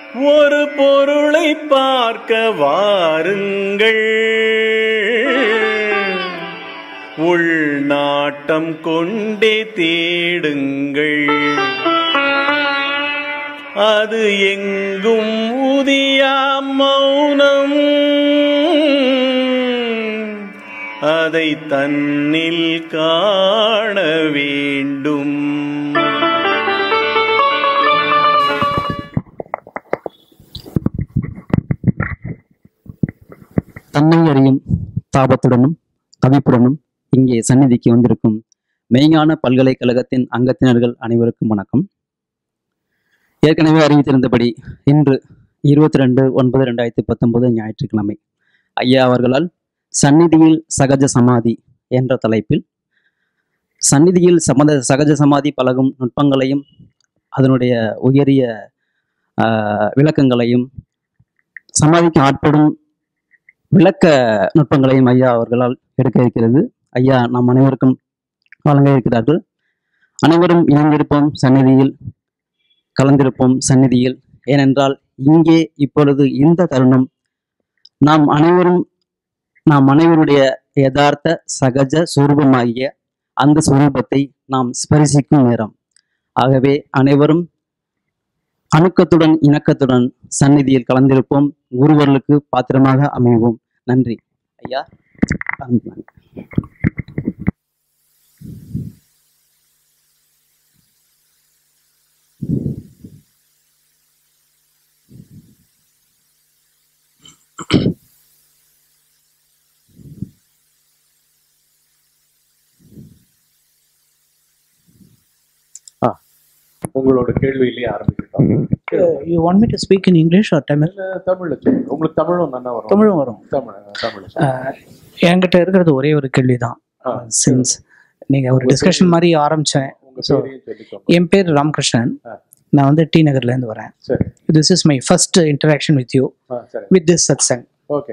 ஒரு பொருளை பார்க்க வாருங்கள் உள்நாட்டம் கொண்டே தேடுங்கள் அது எங்கும் உதியா மௌனம் அதை தன்னில் காண வேண்டும் தன்னை அறியும் தாபத்துடனும் தவிப்புடனும் இங்கே சந்நிதிக்கு வந்திருக்கும் மெய்ஞான பல்கலைக்கழகத்தின் அங்கத்தினர்கள் அனைவருக்கும் வணக்கம் ஏற்கனவே அறிவித்திருந்தபடி இன்று இருபத்தி ரெண்டு ஒன்பது ரெண்டாயிரத்தி பத்தொன்பது ஞாயிற்றுக்கிழமை ஐயா அவர்களால் சந்நிதியில் சகஜ சமாதி என்ற தலைப்பில் சந்நிதியில் சமத சகஜ சமாதி பழகும் நுட்பங்களையும் அதனுடைய உயரிய ஆஹ், விளக்கங்களையும் சமாதிக்கு ஆட்படும் விளக்க நுட்பங்களையும் ஐயா அவர்களால் எடுக்க இருக்கிறது ஐயா நம் அனைவருக்கும் வழங்க இருக்கிறார்கள் அனைவரும் இணைந்திருப்போம் சந்நிதியில் கலந்திருப்போம் சந்நிதியில் ஏனென்றால் இங்கே இப்பொழுது இந்த தருணம் நாம் அனைவரும் நாம் அனைவருடைய யதார்த்த சகஜ சுரூபமாகிய அந்த சுரூபத்தை நாம் ஸ்பரிசிக்கும் நேரம் ஆகவே அனைவரும் அணுக்கத்துடன் இணக்கத்துடன் சந்நிதியில் கலந்திருப்போம் குருவர்களுக்கு பாத்திரமாக அமைவோம் நன்றி ஐயா ஆரம்பிக்கலாம். உங்களோட கேள்வியிலேயே ஆரம்பிக்கலாம் Uh, you want me to speak in English or Tamil? இல்ல, தமிழ்ல சொல்லுங்க உங்களுக்கு தமிழும் நல்லா வரும் தமிழும் வரும் தமிழ் தமிழ் சொல்லுங்க. Uh, என்கிட்ட இருக்கிறது ஒரே ஒரு கேள்வி தான் ஆ, சின்ஸ் நீங்க ஒரு உங்க டிஸ்கஷன் பேரு? மாதிரி ஆரம்பிச்சேன் உங்க so- பேரையும் சொல்லிக்கோங்க என் பேர் ராமகிருஷ்ணன் ஆ. நான் வந்து டி நகர்ல இருந்து வரேன் சரி this is my first interaction with you ah, சரி with this satsang okay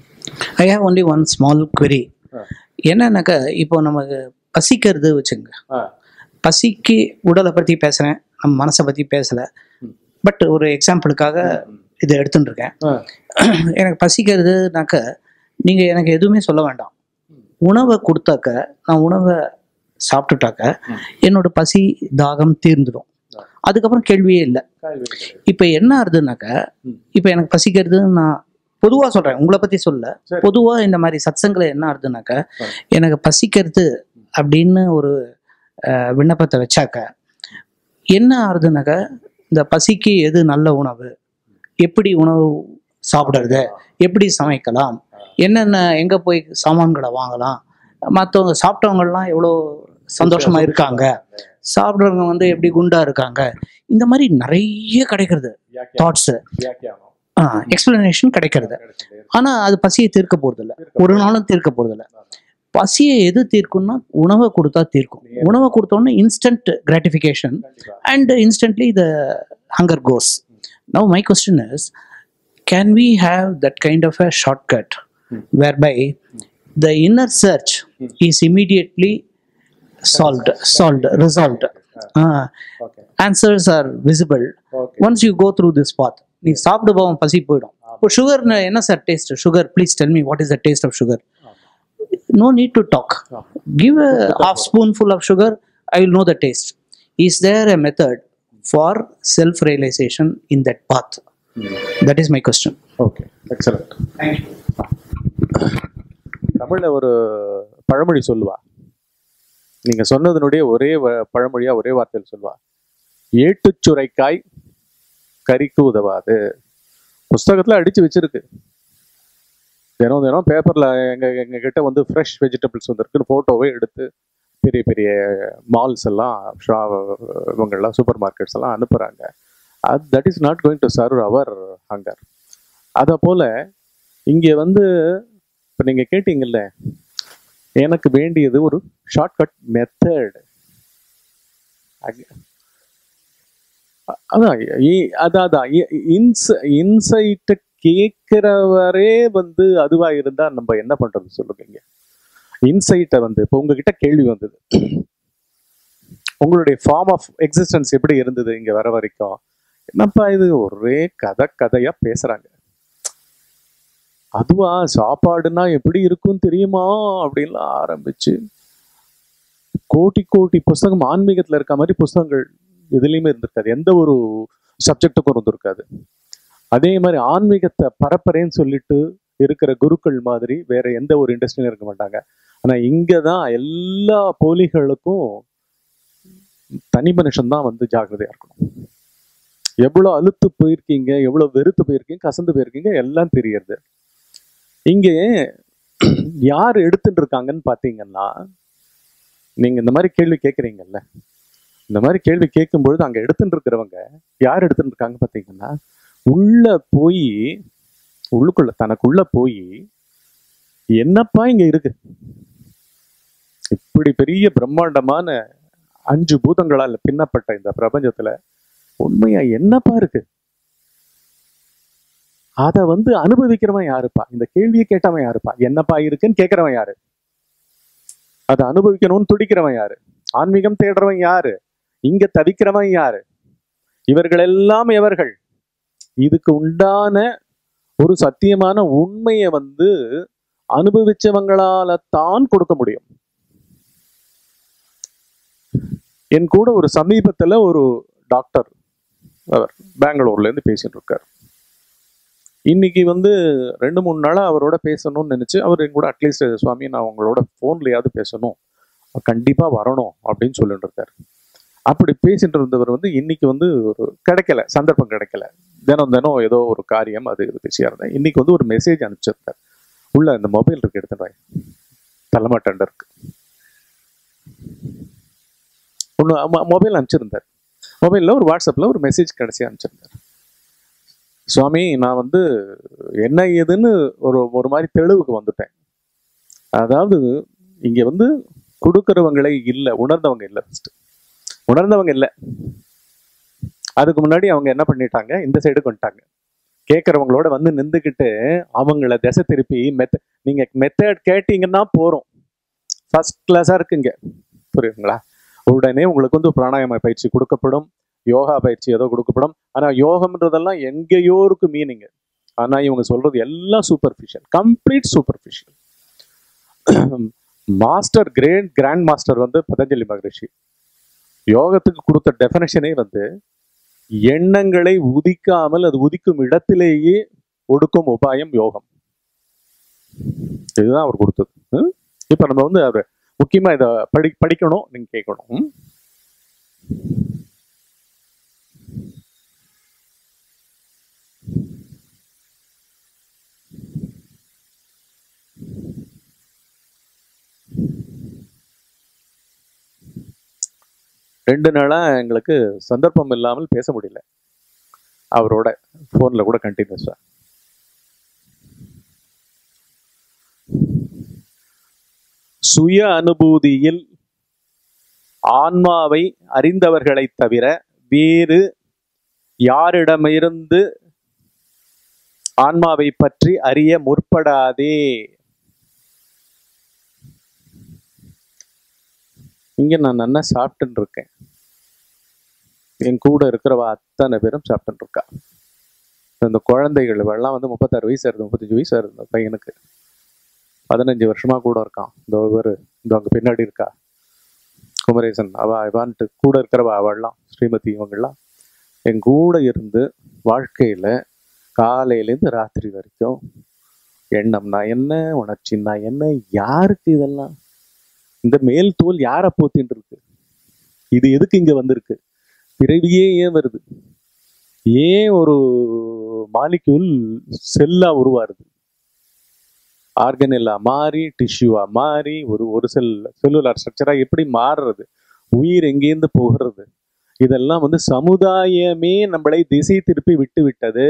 I have only one small query ah. என்னன்னாக்கா இப்போ நமக்கு பசிக்கிறது வச்சுங்க ஆ பசிக்கு உடலை பற்றி பேசுகிறேன் நம்ம மனசை பற்றி பேசலை ம். பட் ஒரு எக்ஸாம்பிளுக்காக ம். இதை எடுத்துட்டு இருக்கேன் ஆ. எனக்கு பசிக்கிறதுனாக்க நீங்கள் எனக்கு எதுவுமே சொல்ல வேண்டாம் உணவை கொடுத்தாக்க நான் உணவை சாப்பிட்டுட்டாக்க ம். என்னோட பசி தாகம் தீர்ந்துடும் ஆ. அதுக்கப்புறம் கேள்வியே இல்லை கேள்வி கிடையாது. இப்போ என்ன ஆகுதுனாக்க ம். இப்போ எனக்கு பசிக்கிறது நான் பொதுவாக சொல்கிறேன் உங்களை பற்றி சொல்ல சரி. பொதுவாக இந்த மாதிரி சத்சங்களை என்ன ஆகுதுனாக்க ஆ. எனக்கு பசிக்கிறது அப்படின்னு ஒரு அஹ், விண்ணப்பத்தை வச்சாக்க என்ன ஆகுதுனாக்க இந்த பசிக்கு எது நல்ல உணவு எப்படி உணவு சாப்பிடுறது எப்படி சமைக்கலாம் என்னென்ன எங்கே போய் சாமான்களை வாங்கலாம் மற்றவங்க சாப்பிட்டவங்கலாம் எவ்வளோ சந்தோஷமா இருக்காங்க சாப்பிட்றவங்க வந்து எப்படி குண்டா இருக்காங்க இந்த மாதிரி நிறைய கிடைக்கிறது வியாக்கியானம். தாட்ஸ் வியாக்கியானம். எக்ஸ்பிளனேஷன் கிடைக்கிறது கிடைச்சது. ஆனா அது பசியை தீர்க்க போறதில்ல ஒரு நாளும் தீர்க்க போறதில்ல பசியை எது தீர்க்கும்னா உணவை கொடுத்தா தீர்க்கும் உணவை கொடுத்தோன்னே இன்ஸ்டன்ட் கிராட்டிஃபிகேஷன் கண்டிப்பா. and instantly the hunger goes. Now, my question is can we have that kind of a shortcut Hmm. whereby the inner search Hmm. is immediately solved, solved, resolved? Uh, Okay. answers are visible Okay. once you go through this path. நீ சாப்பிடு போவோம் பசி போயிடும் இப்போ sugar என்ன sir taste sugar please tell me what is the taste of sugar no need to talk. Ah. Give a half spoonful of sugar, I will know the taste. Is there a method for self realization in that path? That is my question. Okay excellent Thank you. தமிழ்ல ஒரு பழமொழி சொல்லுவா நீங்க சொன்னதனுடைய ஒரே வ- பழமொழியா ஒரே வார்த்தையில் சொல்லுவா ஏட்டுச் சுரைக்காய் கறிக்கு உதவாது புஸ்தகத்துல அடிச்சு வச்சிருக்கு தினம் தினம் பேப்பர்ல எங்க எங்க கிட்ட வந்து ஃப்ரெஷ் வெஜிடபிள்ஸ் வந்திருக்குன்னு போட்டோவே எடுத்து பெரிய பெரிய மால்ஸ் எல்லாம் ஷா இவங்கெல்லாம் சூப்பர் மார்க்கெட்ஸ் எல்லாம் அனுப்புறாங்க அது that is not going to serve our hunger அதை போல இங்கே வந்து இப்போ நீங்கள் கேட்டீங்கல்ல எனக்கு வேண்டியது ஒரு ஷார்ட்கட் மெத்தட் அதான் இ- அதான் அதான் இன்ஸ் இன்சைட்டை கேட்கிறவரே வந்து அதுவா இருந்தா நம்ம என்ன பண்றது சொல்லுங்க இங்க இன்சைட்டை வந்து இப்போ உங்ககிட்ட கேள்வி வந்தது உங்களுடைய ஃபார்ம் ஆஃப் எக்ஸிஸ்டன்ஸ் எப்படி இருந்தது இங்க வர வரைக்கும் என்னப்பா இது ஒரே கதை கதையா பேசுறாங்க அதுவா சாப்பாடுனா எப்படி இருக்கும் தெரியுமா அப்படின்லாம் ஆரம்பிச்சு கோட்டி கோட்டி புஸ்தகம் ஆன்மீகத்துல இருக்க மாதிரி புஸ்தகங்கள் எதுலையுமே இருந்திருக்காது எந்த ஒரு சப்ஜெக்டுக்கும் இருந்திருக்காது அதே மாதிரி ஆன்மீகத்தை பரப்புறேன்னு சொல்லிட்டு இருக்கிற குருக்கள் மாதிரி வேற எந்த ஒரு இண்டஸ்ட்ரியிலும் இருக்க மாட்டாங்க ஆனா இங்கதான் எல்லா போலிகளுக்கும் தனி மனுஷன் தான் வந்து ஜாக்கிரதையா இருக்கணும் எவ்வளவு அழுத்து போயிருக்கீங்க எவ்வளவு வெறுத்து போயிருக்கீங்க கசந்து போயிருக்கீங்க எல்லாம் தெரியறது இங்கே யார் எடுத்துட்டு இருக்காங்கன்னு பாத்தீங்கன்னா நீங்க இந்த மாதிரி கேள்வி கேட்குறீங்கல்ல இந்த மாதிரி கேள்வி கேட்கும் பொழுது அங்க எடுத்துட்டு இருக்கிறவங்க யார் எடுத்துட்டு இருக்காங்க பாத்தீங்கன்னா உள்ள போய் உள்ளுக்குள்ள தனக்குள்ள போய் என்னப்பா இங்க இருக்கு இப்படி பெரிய பிரம்மாண்டமான அஞ்சு பூதங்களால் பின்னப்பட்ட இந்த பிரபஞ்சத்துல உண்மையா என்னப்பா இருக்கு அத வந்து அனுபவிக்கிறவன் யாருப்பா இந்த கேள்வியை கேட்டவன் யாருப்பா என்னப்பா இருக்குன்னு கேட்கிறவன் யாரு அதை அனுபவிக்கணும்னு துடிக்கிறவன் யாரு ஆன்மீகம் தேடுறவன் யாரு இங்க தவிக்கிறவன் யாரு இவர்கள் எல்லாம் எவர்கள் இதுக்கு உண்டான ஒரு சத்தியமான உண்மையை வந்து அனுபவிச்சவங்களால தான் கொடுக்க முடியும் என் கூட ஒரு சமீபத்துல ஒரு டாக்டர் அவர் பெங்களூர்ல இருந்து பேசிட்டு இருக்கார் இன்னைக்கு வந்து ரெண்டு மூணு நாளா அவரோட பேசணும்னு நினைச்சு அவர் என் கூட அட்லீஸ்ட் சுவாமி நான் உங்களோட போன்லயாவது பேசணும் கண்டிப்பா வரணும் அப்படின்னு சொல்லிட்டு இருக்காரு அப்படி பேசிட்டு இருந்தவர் வந்து இன்னைக்கு வந்து ஒரு கிடைக்கல சந்தர்ப்பம் கிடைக்கல தினம் தினம் ஏதோ ஒரு காரியம் அது இது பேசியா இருந்தேன் இன்னைக்கு வந்து ஒரு மெசேஜ் அனுப்பிச்சிருந்தார் உள்ள இந்த மொபைல் இருக்கு எடுத்துட்டு தலைமை டெண்டருக்கு ஒன்று மொபைல் அனுப்பிச்சிருந்தார் மொபைலில் ஒரு வாட்ஸ்அப்பில் ஒரு மெசேஜ் கடைசி அனுப்பிச்சிருந்தார் சுவாமி நான் வந்து என்ன ஏதுன்னு ஒரு ஒரு மாதிரி தெளிவுக்கு வந்துட்டேன் அதாவது இங்கே வந்து கொடுக்கறவங்களே இல்லை உணர்ந்தவங்க இல்லை ஃபர்ஸ்ட் உணர்ந்தவங்க இல்லை அதுக்கு முன்னாடி அவங்க என்ன பண்ணிட்டாங்க இந்த சைடுக்கு வந்துட்டாங்க கேட்குறவங்களோட வந்து நின்றுக்கிட்டு அவங்கள திசை திருப்பி மெத்த நீங்கள் மெத்தட் கேட்டீங்கன்னா போகிறோம் ஃபர்ஸ்ட் கிளாஸாக இருக்குங்க புரியுதுங்களா உடனே உங்களுக்கு வந்து பிராணாயாம பயிற்சி கொடுக்கப்படும் யோகா பயிற்சி ஏதோ கொடுக்கப்படும் ஆனா யோகம்ன்றதெல்லாம் எங்கேயோ இருக்கு மீனிங் ஆனா இவங்க சொல்றது எல்லாம் superficial complete superficial master great grand master வந்து பதஞ்சலி மகரிஷி யோகத்துக்கு கொடுத்த டெஃபினேஷனே வந்து எண்ணங்களை உதிக்காமல் அது உதிக்கும் இடத்திலேயே ஒடுக்கும் உபாயம் யோகம் இதுதான் அவர் கொடுத்தது ம்? இப்ப நம்ம வந்து அவர் முக்கியமா இதை படி படிக்கணும் நீங்க கேட்கணும் ம்? ரெண்டு நாளா எங்களுக்கு சந்தர்ப்பம் இல்லாமல் பேச முடியல அவரோட போன்ல கூட கண்டினியூஸா சுய அனுபூதியில் ஆன்மாவை அறிந்தவர்களைத் தவிர வேறு யாரிடமிருந்து ஆன்மாவை பற்றி அறிய முற்படாதே இங்க நான் நல்லா சாப்பிட்டுன்னு இருக்கேன் என் கூட இருக்கிறவ அத்தனை பேரும் சாப்பிட்டுன்னு இருக்கா இந்த குழந்தைகள் எல்லாம் வந்து முப்பத்தாறு வயசு ஆயிருது முப்பத்தஞ்சு வயசு ஆயிருது இந்த பையனுக்கு பதினஞ்சு வருஷமா கூட இருக்கான் இந்த ஒரு இந்த அங்க பின்னாடி இருக்கா குமரேசன் அவ இவான்ட்டு கூட இருக்கிறவ அவள்லாம் ஸ்ரீமதி இவங்கெல்லாம் என் கூட இருந்து வாழ்க்கையில காலையிலேருந்து ராத்திரி வரைக்கும் எண்ணம்னா என்ன உணர்ச்சின்னா என்ன யாருக்கு இதெல்லாம் இந்த மேல் தோல் யாரை போத்தின்னு இருக்கு இது எதுக்கு இங்க வந்திருக்கு பிறவியே ஏன் வருது ஏன் ஒரு மாலிக்யூல் செல்லா உருவாருது ஆர்கனெல்லா மாறி டிஷ்யூவா மாறி ஒரு ஒரு செல் செல்லுலார் ஸ்ட்ரக்சரா எப்படி மாறுறது உயிர் எங்கேருந்து போகிறது இதெல்லாம் வந்து சமுதாயமே நம்மளை திசை திருப்பி விட்டு விட்டது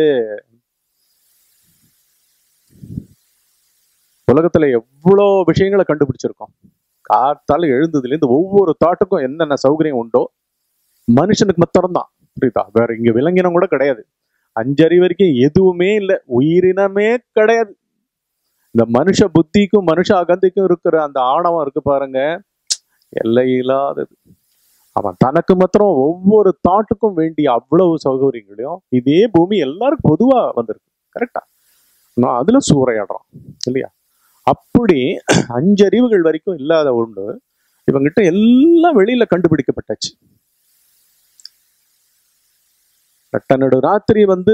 உலகத்துல எவ்வளோ விஷயங்களை கண்டுபிடிச்சிருக்கோம் காத்தால எழுந்ததுலேருந்து ஒவ்வொரு தாட்டுக்கும் என்னென்ன சௌகரியம் உண்டோ மனுஷனுக்கு மாத்திரம்தான் புரியுதா வேற இங்க விலங்கினம் கூட கிடையாது அஞ்சறி வரைக்கும் எதுவுமே இல்லை உயிரினமே கிடையாது இந்த மனுஷ புத்திக்கும் மனுஷ அகந்திக்கும் இருக்கிற அந்த ஆணவம் இருக்கு பாருங்க எல்லை இல்லாதது அவன் தனக்கு மாத்திரம் ஒவ்வொரு தாட்டுக்கும் வேண்டிய அவ்வளவு சௌகரியங்களையும் இதே பூமி எல்லாருக்கும் பொதுவா வந்திருக்கு கரெக்டா நான் அதுல சூறையாடுறான் இல்லையா அப்படி அஞ்சறிவுகள் வரைக்கும் இல்லாத ஒண்ணு இவங்கிட்ட எல்லாம் வெளியில கண்டுபிடிக்கப்பட்டாச்சு நட்ட நடு ராத்திரி வந்து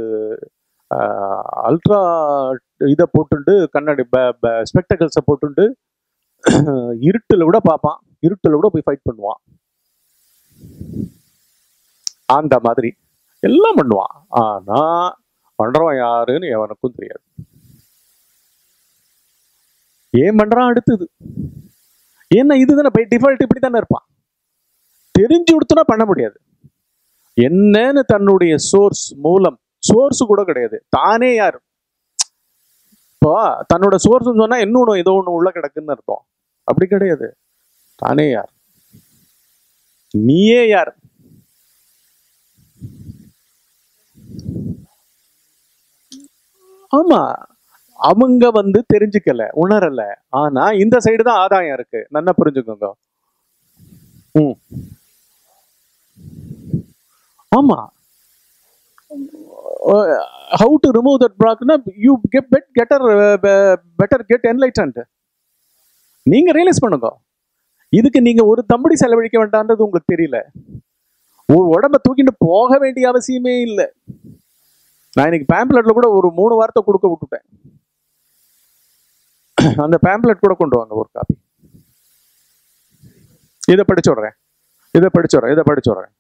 அல்ட்ரா இதை போட்டுண்டு கண்ணாடி ஸ்பெக்டகல்ஸை போட்டுண்டு இருட்டுல கூட பார்ப்பான் இருட்டுல கூட போய் ஃபைட் பண்ணுவான் அந்த மாதிரி எல்லாம் பண்ணுவான் ஆனா பண்றவன் யாருன்னு எவனுக்கும் தெரியாது ஏன் பண்றான் அடுத்தது ஏன்னா இதுதானே பை டிஃபால்ட் இப்படி தானே இருப்பான் தெரிஞ்சு கொடுத்தனா பண்ண முடியாது என்னன்னு தன்னுடைய சோர்ஸ் மூலம் சோர்ஸ் கூட கிடையாது தானே யார் இப்போ தன்னோட சோர்ஸ் சொன்னா இன்னொன்னு ஏதோ ஒண்ணு உள்ள கிடக்குன்னு அர்த்தம் அப்படி கிடையாது தானே யார் நீயே யார் ஆமா அவங்க வந்து தெரிஞ்சுக்கல உணரல ஆனா இந்த சைடு தான் ஆதாயம் இருக்கு நல்லா புரிஞ்சுக்கோங்க ம் ஆமா ஹவு டு ரிமூவ் தட் பிளாக்னா you get bet getter better get enlightened நீங்க ரியலைஸ் பண்ணுங்க இதுக்கு நீங்க ஒரு தம்படி செலவழிக்க வேண்டாம்ன்றது உங்களுக்கு தெரியல ஒரு உடம்ப தூக்கிட்டு போக வேண்டிய அவசியமே இல்லை நான் இன்னைக்கு பேம்ப்ளெட்ல கூட ஒரு மூணு வார்த்தை கொடுக்க விட்டுட்டேன் அந்த பேம்ப்ளெட் கூட கொண்டு வாங்க ஒரு காப்பி இதை படிச்சு விடுறேன் இதை படிச்சு விடுறேன் இதை படிச்சு விடுறேன்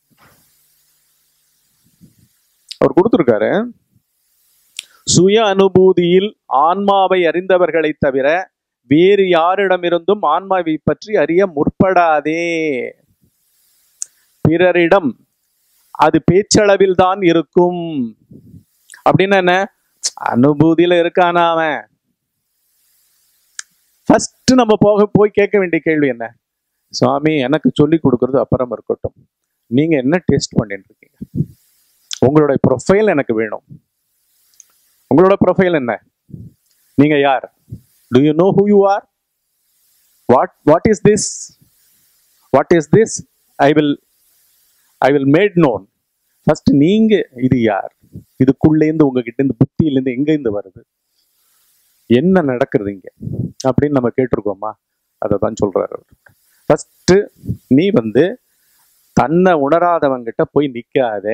அவர் கொடுத்துருக்காரு சுய அனுபூதியில் ஆன்மாவை அறிந்தவர்களை தவிர வேறு யாரிடமிருந்தும் ஆன்மாவை பற்றி அறிய முற்படாதே பிறரிடம் அது பேச்சளவில் தான் இருக்கும் அப்படின்னா என்ன அனுபூதியில இருக்கானா அவன் ஃபர்ஸ்ட் நம்ம போக போய் கேட்க வேண்டிய கேள்வி என்ன சுவாமி எனக்கு சொல்லி கொடுக்கறது அப்புறம் இருக்கட்டும் நீங்க என்ன டெஸ்ட் பண்ணிட்டு இருக்கீங்க உங்களோட ப்ரொஃபைல் எனக்கு வேணும் உங்களோட ப்ரொஃபைல் என்ன நீங்க யார் do you know who you are what what is this what is this I will I will made known first நீங்க இது யார் இதுக்குள்ளேருந்து உங்ககிட்ட இருந்து புத்தியிலேருந்து எங்க இருந்து வருது என்ன நடக்குது இங்க அப்படின்னு நம்ம கேட்டிருக்கோமா அதை தான் சொல்றாரு ஃபர்ஸ்ட் நீ வந்து தன்னை உணராதவங்கிட்ட போய் நிக்காதே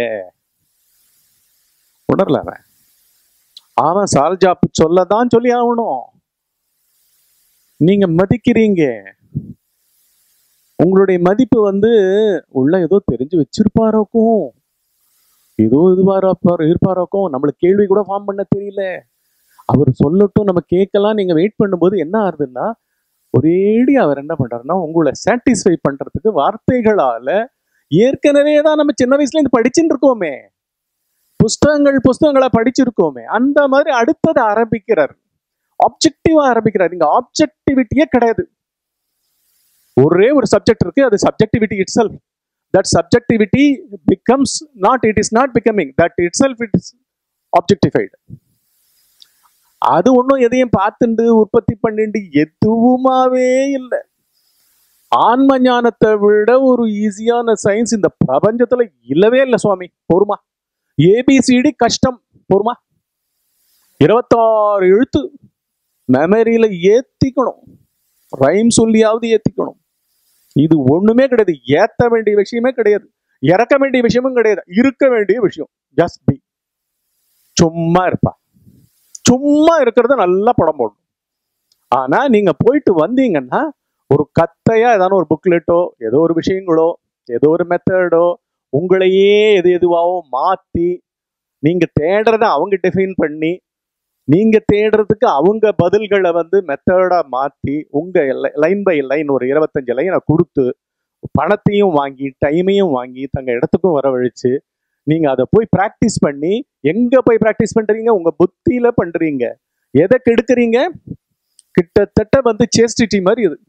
உணரல அவன் அவன் சால்ஜாப்பு சொல்லதான் சொல்லி ஆகணும் நீங்க மதிக்கிறீங்க உங்களுடைய மதிப்பு வந்து உள்ள ஏதோ தெரிஞ்சு வச்சிருப்பாரோக்கும் ஏதோ இதுவாராப்பார் இருப்பாரோக்கும் நம்மளுக்கு கேள்வி கூட ஃபார்ம் பண்ண தெரியல அவர் சொல்லட்டும் நம்ம கேட்கலாம் நீங்க வெயிட் பண்ணும்போது என்ன ஆகுதுன்னா ஒரேடி அவர் என்ன பண்றாருன்னா உங்களை சாட்டிஸ்ஃபை பண்றதுக்கு வார்த்தைகளால ஏற்கனவே தான் நம்ம சின்ன வயசுல இருந்து படிச்சுட்டு இருக்கோமே புஸ்தகங்கள் புஸ்தகங்களை படிச்சிருக்கோமே அந்த மாதிரி அடுத்தது ஆரம்பிக்கிறார் ஆப்ஜெக்டிவா ஆரம்பிக்கிறார் இங்க ஆப்ஜெக்டிவிட்டியே கிடையாது ஒரே ஒரு சப்ஜெக்ட் இருக்கு அது subjectivity itself that subjectivity becomes not it is not becoming that itself it is objectified அது ஒன்றும் எதையும் பார்த்துண்டு உற்பத்தி பண்ணிட்டு எதுவுமாவே இல்லை ஆன்ம ஞானத்தை விட ஒரு ஈஸியான சயின்ஸ் இந்த பிரபஞ்சத்துல இல்லவே இல்லை சுவாமி போருமா ஏபிசிடி கஷ்டம் போருமா இருபத்தாறு எழுத்து மெமரியில ஏத்திக்கணும் ரைம் சொல்லியாவது ஏத்திக்கணும் இது ஒண்ணுமே கிடையாது ஏத்த வேண்டிய விஷயமே கிடையாது இறக்க வேண்டிய விஷயமும் கிடையாது இருக்க வேண்டிய விஷயம் ஜஸ்ட் பி சும்மா இருப்பா சும்மா இருக்கிறத நல்லா படம் போடணும் ஆனா நீங்க போயிட்டு வந்தீங்கன்னா ஒரு கத்தையா ஏதாவது ஒரு புக்லெட்டோ ஏதோ ஒரு விஷயங்களோ ஏதோ ஒரு மெத்தடோ உங்களையே எது எதுவாவோ மாத்தி நீங்க தேடுறத அவங்க டிஃபைன் பண்ணி நீங்க தேடுறதுக்கு அவங்க பதில்களை வந்து மெத்தடா மாத்தி உங்க லைன் பை லைன் ஒரு இருபத்தஞ்சு லைனை கொடுத்து பணத்தையும் வாங்கி டைமையும் வாங்கி தங்க இடத்துக்கும் வரவழைச்சு நீங்க அதை போய் பிராக்டிஸ் பண்ணி எங்க போய் பிராக்டிஸ் பண்றீங்க உங்க புத்தியில பண்றீங்க எதை கெடுக்குறீங்க கிட்டத்தட்ட வந்து சேஸ்டிட்டி மாதிரி இது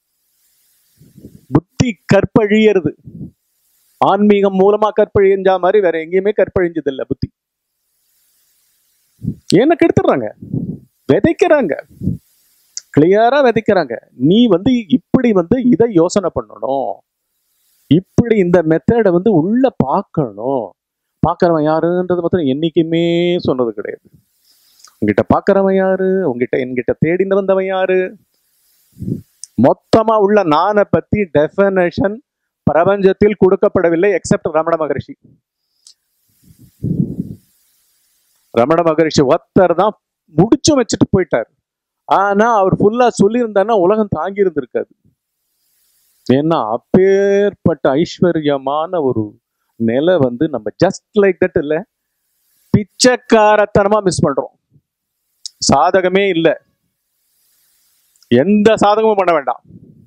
புத்தி கற்பழியறது ஆன்மீகம் மூலமா கற்பழிஞ்சா மாதிரி வேற எங்கேயுமே கற்பழிஞ்சது இல்ல புத்தி என்ன கெடுத்துடுறாங்க விதைக்கிறாங்க கிளியரா விதைக்கிறாங்க நீ வந்து இப்படி வந்து இதை யோசனை பண்ணணும் இப்படி இந்த மெத்தடை வந்து உள்ள பார்க்கணும் பார்க்கறவன் யாருன்றது மாத்திரம் என்னைக்குமே சொன்னது கிடையாது உங்ககிட்ட பார்க்கறவன் யாரு உங்ககிட்ட என்கிட்ட தேடி வந்தவன் யாரு மொத்தமா உள்ள நானை பத்தி டெஃபனேஷன் பிரபஞ்சத்தில் கொடுக்கப்படவில்லை எக்ஸப்ட் ரமண மகரிஷி ரமண மகரிஷி ஒத்தர் தான் முடிச்சு வச்சுட்டு போயிட்டார் ஆனா அவர் ஃபுல்லா சொல்லியிருந்தாருன்னா உலகம் தாங்கி இருந்திருக்காது ஏன்னா அப்பேற்பட்ட ஐஸ்வர்யமான ஒரு நிலை வந்து நம்ம ஜஸ்ட் லைக் தட் இல்ல பிச்சைக்காரத்தனமா மிஸ் பண்றோம் சாதகமே இல்ல எந்த சாதகமும் பண்ண வேண்டாம்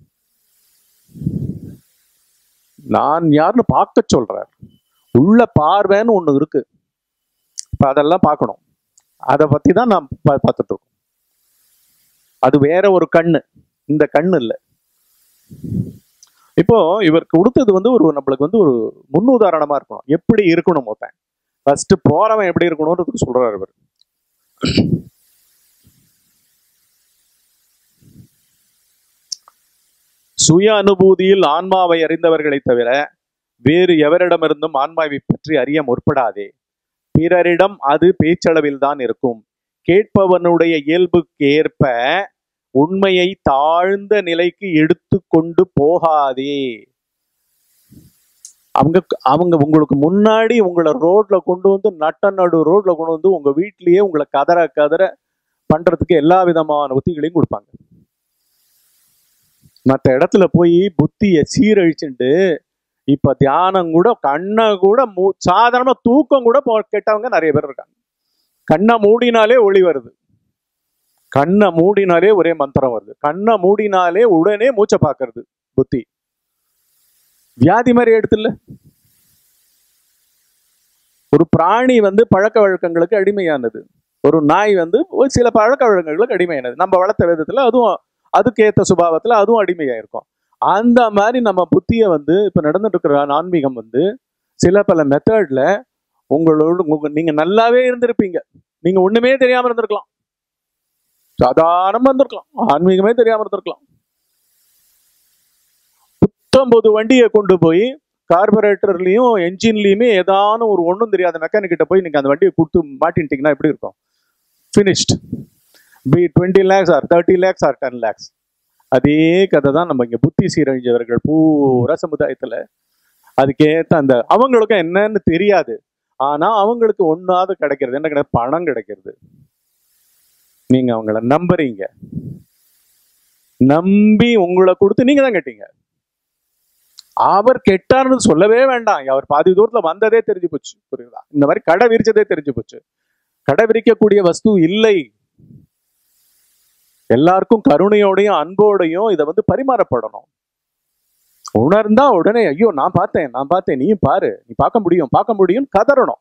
நான் யாருன்னு பார்க்க சொல்றார் உள்ள பார்வைன்னு ஒண்ணு இருக்கு இப்ப அதெல்லாம் பார்க்கணும் அதை பத்தி தான் நாம் பா- பார்த்துட்டு இருக்கோம் அது வேற ஒரு கண்ணு இந்த கண்ணு இல்ல இப்போ இவர் கொடுத்தது வந்து ஒரு நம்மளுக்கு வந்து ஒரு முன்னுதாரணமா இருக்கணும் எப்படி இருக்கணும் மொத்தம் ஃபர்ஸ்ட் போறவன் எப்படி இருக்கணும்ன்றதுக்கு சொல்றாரு இவர் சுய அனுபூதியில் ஆன்மாவை அறிந்தவர்களை தவிர வேறு எவரிடமிருந்தும் ஆன்மாவை பற்றி அறிய முற்படாதே பிறரிடம் அது பேச்சளவில் தான் இருக்கும் கேட்பவனுடைய இயல்புக்கு ஏற்ப உண்மையை தாழ்ந்த நிலைக்கு எடுத்து கொண்டு போகாதே அவங்க அவங்க உங்களுக்கு முன்னாடி உங்களை ரோட்ல கொண்டு வந்து நட்ட நடு ரோட்ல கொண்டு வந்து உங்க வீட்லயே உங்களை கதற கதற பண்றதுக்கு எல்லா விதமான உத்திகளையும் கொடுப்பாங்க மற்ற இடத்துல போய் புத்திய சீரழிச்சுட்டு இப்ப தியானம் கூட கண்ணை கூட மூ சாதாரணமா தூக்கம் கூட போ கெட்டவங்க நிறைய பேர் இருக்காங்க கண்ணை மூடினாலே ஒளி வருது கண்ணை மூடினாலே ஒரே மந்திரம் வருது கண்ணை மூடினாலே உடனே மூச்சை பார்க்கறது புத்தி வியாதி மாதிரி எடுத்துல ஒரு பிராணி வந்து பழக்க வழக்கங்களுக்கு அடிமையானது ஒரு நாய் வந்து ஒரு சில பழக்க வழக்கங்களுக்கு அடிமையானது நம்ம வளர்த்த விதத்துல அதுவும் அதுக்கேத்த சுபாவத்துல அதுவும் அடிமையா இருக்கும் அந்த மாதிரி நம்ம புத்திய வந்து இப்ப நடந்துட்டு இருக்கிற ஆன்மீகம் வந்து சில பல மெத்தட்ல உங்களோட உங்க நீங்க நல்லாவே இருந்திருப்பீங்க நீங்க ஒண்ணுமே தெரியாம இருந்திருக்கலாம் சாதாரணமா இருந்திருக்கலாம் ஆன்மீகமே தெரியாம இருந்திருக்கலாம் புத்தம்பது வண்டியை கொண்டு போய் கார்பரேட்டர்லயும் என்ஜின்லயுமே ஏதான ஒரு ஒண்ணும் தெரியாத மெக்கானிக் கிட்ட போய் நீங்க அந்த வண்டியை கொடுத்து மாட்டின்ட்டீங்கன்னா எப்படி இருக்கும் finished be twenty lakhs or thirty lakhs or ten lakhs அதே கதை தான் நம்ம இங்க புத்தி சீரழிஞ்சவர்கள் பூரா சமுதாயத்துல அதுக்கேத்த அந்த அவங்களுக்கும் என்னன்னு தெரியாது ஆனா அவங்களுக்கு ஒண்ணாவது கிடைக்கிறது என்ன கிடையாது பணம் கிடைக்கிறது நீங்க அவங்கள நம்புறீங்க நம்பி உங்களை கொடுத்து நீங்க தான் கேட்டீங்க அவர் கெட்டார்னு சொல்லவே வேண்டாம் அவர் பாதி தூரத்துல வந்ததே தெரிஞ்சு போச்சு புரியுதா இந்த மாதிரி கடை விரிச்சதே தெரிஞ்சு போச்சு கடை விரிக்கக்கூடிய வஸ்து இல்லை எல்லாருக்கும் கருணையோடையும் அன்போடையும் இதை வந்து பரிமாறப்படணும் உணர்ந்தா உடனே ஐயோ நான் பார்த்தேன் நான் பார்த்தேன் நீயும் பாரு நீ பார்க்க முடியும் பார்க்க முடியும் கதறணும்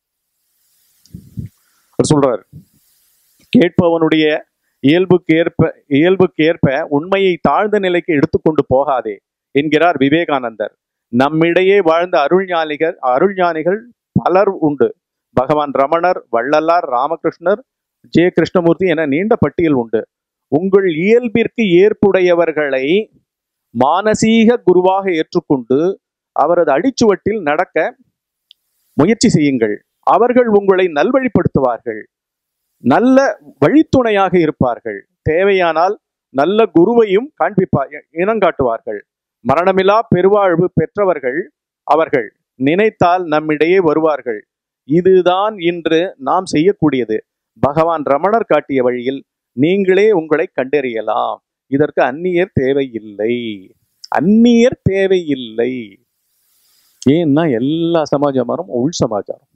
அவர் சொல்றாரு கேட்பவனுடைய இயல்புக்கு ஏற்ப இயல்புக்கு ஏற்ப உண்மையை தாழ்ந்த நிலைக்கு எடுத்துக்கொண்டு போகாதே என்கிறார் விவேகானந்தர் நம்மிடையே வாழ்ந்த அருள்ஞானிகள் அருள்ஞானிகள் பலர் உண்டு பகவான் ரமணர் வள்ளலார் ராமகிருஷ்ணர் ஜே கிருஷ்ணமூர்த்தி என நீண்ட பட்டியல் உண்டு உங்கள் இயல்பிற்கு ஏற்புடையவர்களை மானசீக குருவாக ஏற்றுக்கொண்டு அவரது அடிச்சுவட்டில் நடக்க முயற்சி செய்யுங்கள் அவர்கள் உங்களை நல்வழிப்படுத்துவார்கள் நல்ல வழித்துணையாக இருப்பார்கள் தேவையானால் நல்ல குருவையும் காண்பிப்பா இனங்காட்டுவார்கள் மரணமில்லா பெருவாழ்வு பெற்றவர்கள் அவர்கள் நினைத்தால் நம்மிடையே வருவார்கள் இதுதான் இன்று நாம் செய்யக்கூடியது பகவான் ரமணர் காட்டிய வழியில் நீங்களே உங்களை கண்டறியலாம் இதற்கு அந்நியர் தேவையில்லை அந்நியர் தேவையில்லை ஏன்னா எல்லா சமாச்சாரம் உள் சமாச்சாரம்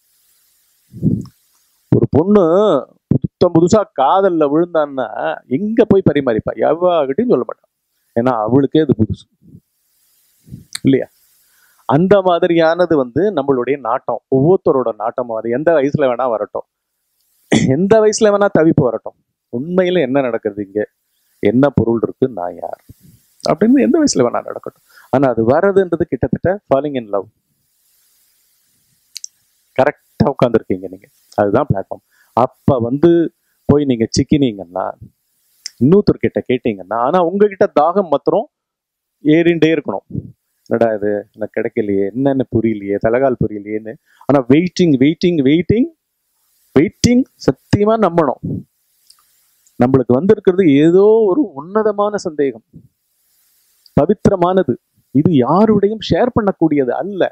ஒரு பொண்ணு புத்தம் புதுசா காதல்ல விழுந்தான்னா எங்க போய் பரிமாறிப்பா எவ்வகிட்டையும் சொல்ல மாட்டான் ஏன்னா அவளுக்கே அது புதுசு இல்லையா அந்த மாதிரியானது வந்து நம்மளுடைய நாட்டம் ஒவ்வொருத்தரோட நாட்டமும் அது எந்த வயசுல வேணா வரட்டும் எந்த வயசுல வேணா தவிப்பு வரட்டும் உண்மையில என்ன நடக்குது இங்க என்ன பொருள் இருக்கு நான் யார் அப்படின்னு எந்த வயசுல வேணா நடக்கட்டும் ஆனா அது வர்றதுன்றது கிட்டத்தட்ட ஃபாலிங் இன் லவ் கரெக்டா உட்காந்துருக்கீங்க நீங்க அதுதான் பிளாட்ஃபார்ம் அப்ப வந்து போய் நீங்க சிக்கினீங்கன்னா இன்னொருத்தர் கிட்ட கேட்டீங்கன்னா ஆனா உங்ககிட்ட தாகம் மாத்திரம் ஏறிண்டே இருக்கணும் என்னடா இது எனக்கு கிடைக்கலையே என்னென்ன புரியலையே தலகால் புரியலையேன்னு ஆனா வெயிட்டிங் வெயிட்டிங் வெயிட்டிங் வெயிட்டிங் சத்தியமா நம்பணும் நம்மளுக்கு வந்திருக்கிறது ஏதோ ஒரு உன்னதமான சந்தேகம் பவித்திரமானது இது யாருடையும் ஷேர் பண்ணக்கூடியது அல்ல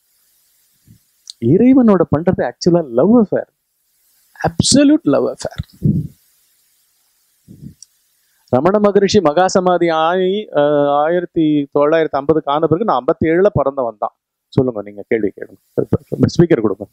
இறைவனோட பண்றது actually love affair absolute love affair Ramana Maharishi mahasamadhi ஆகி அஹ், ஆயிரத்தி தொள்ளாயிரத்தி ஐம்பதுக்கு ஆன பிறகு நான் ஐம்பத்தி ஏழுல பிறந்தவன் தான் சொல்லுங்க நீங்க கேள்வி கேளுங்க ஸ்பீக்கர் கொடுங்க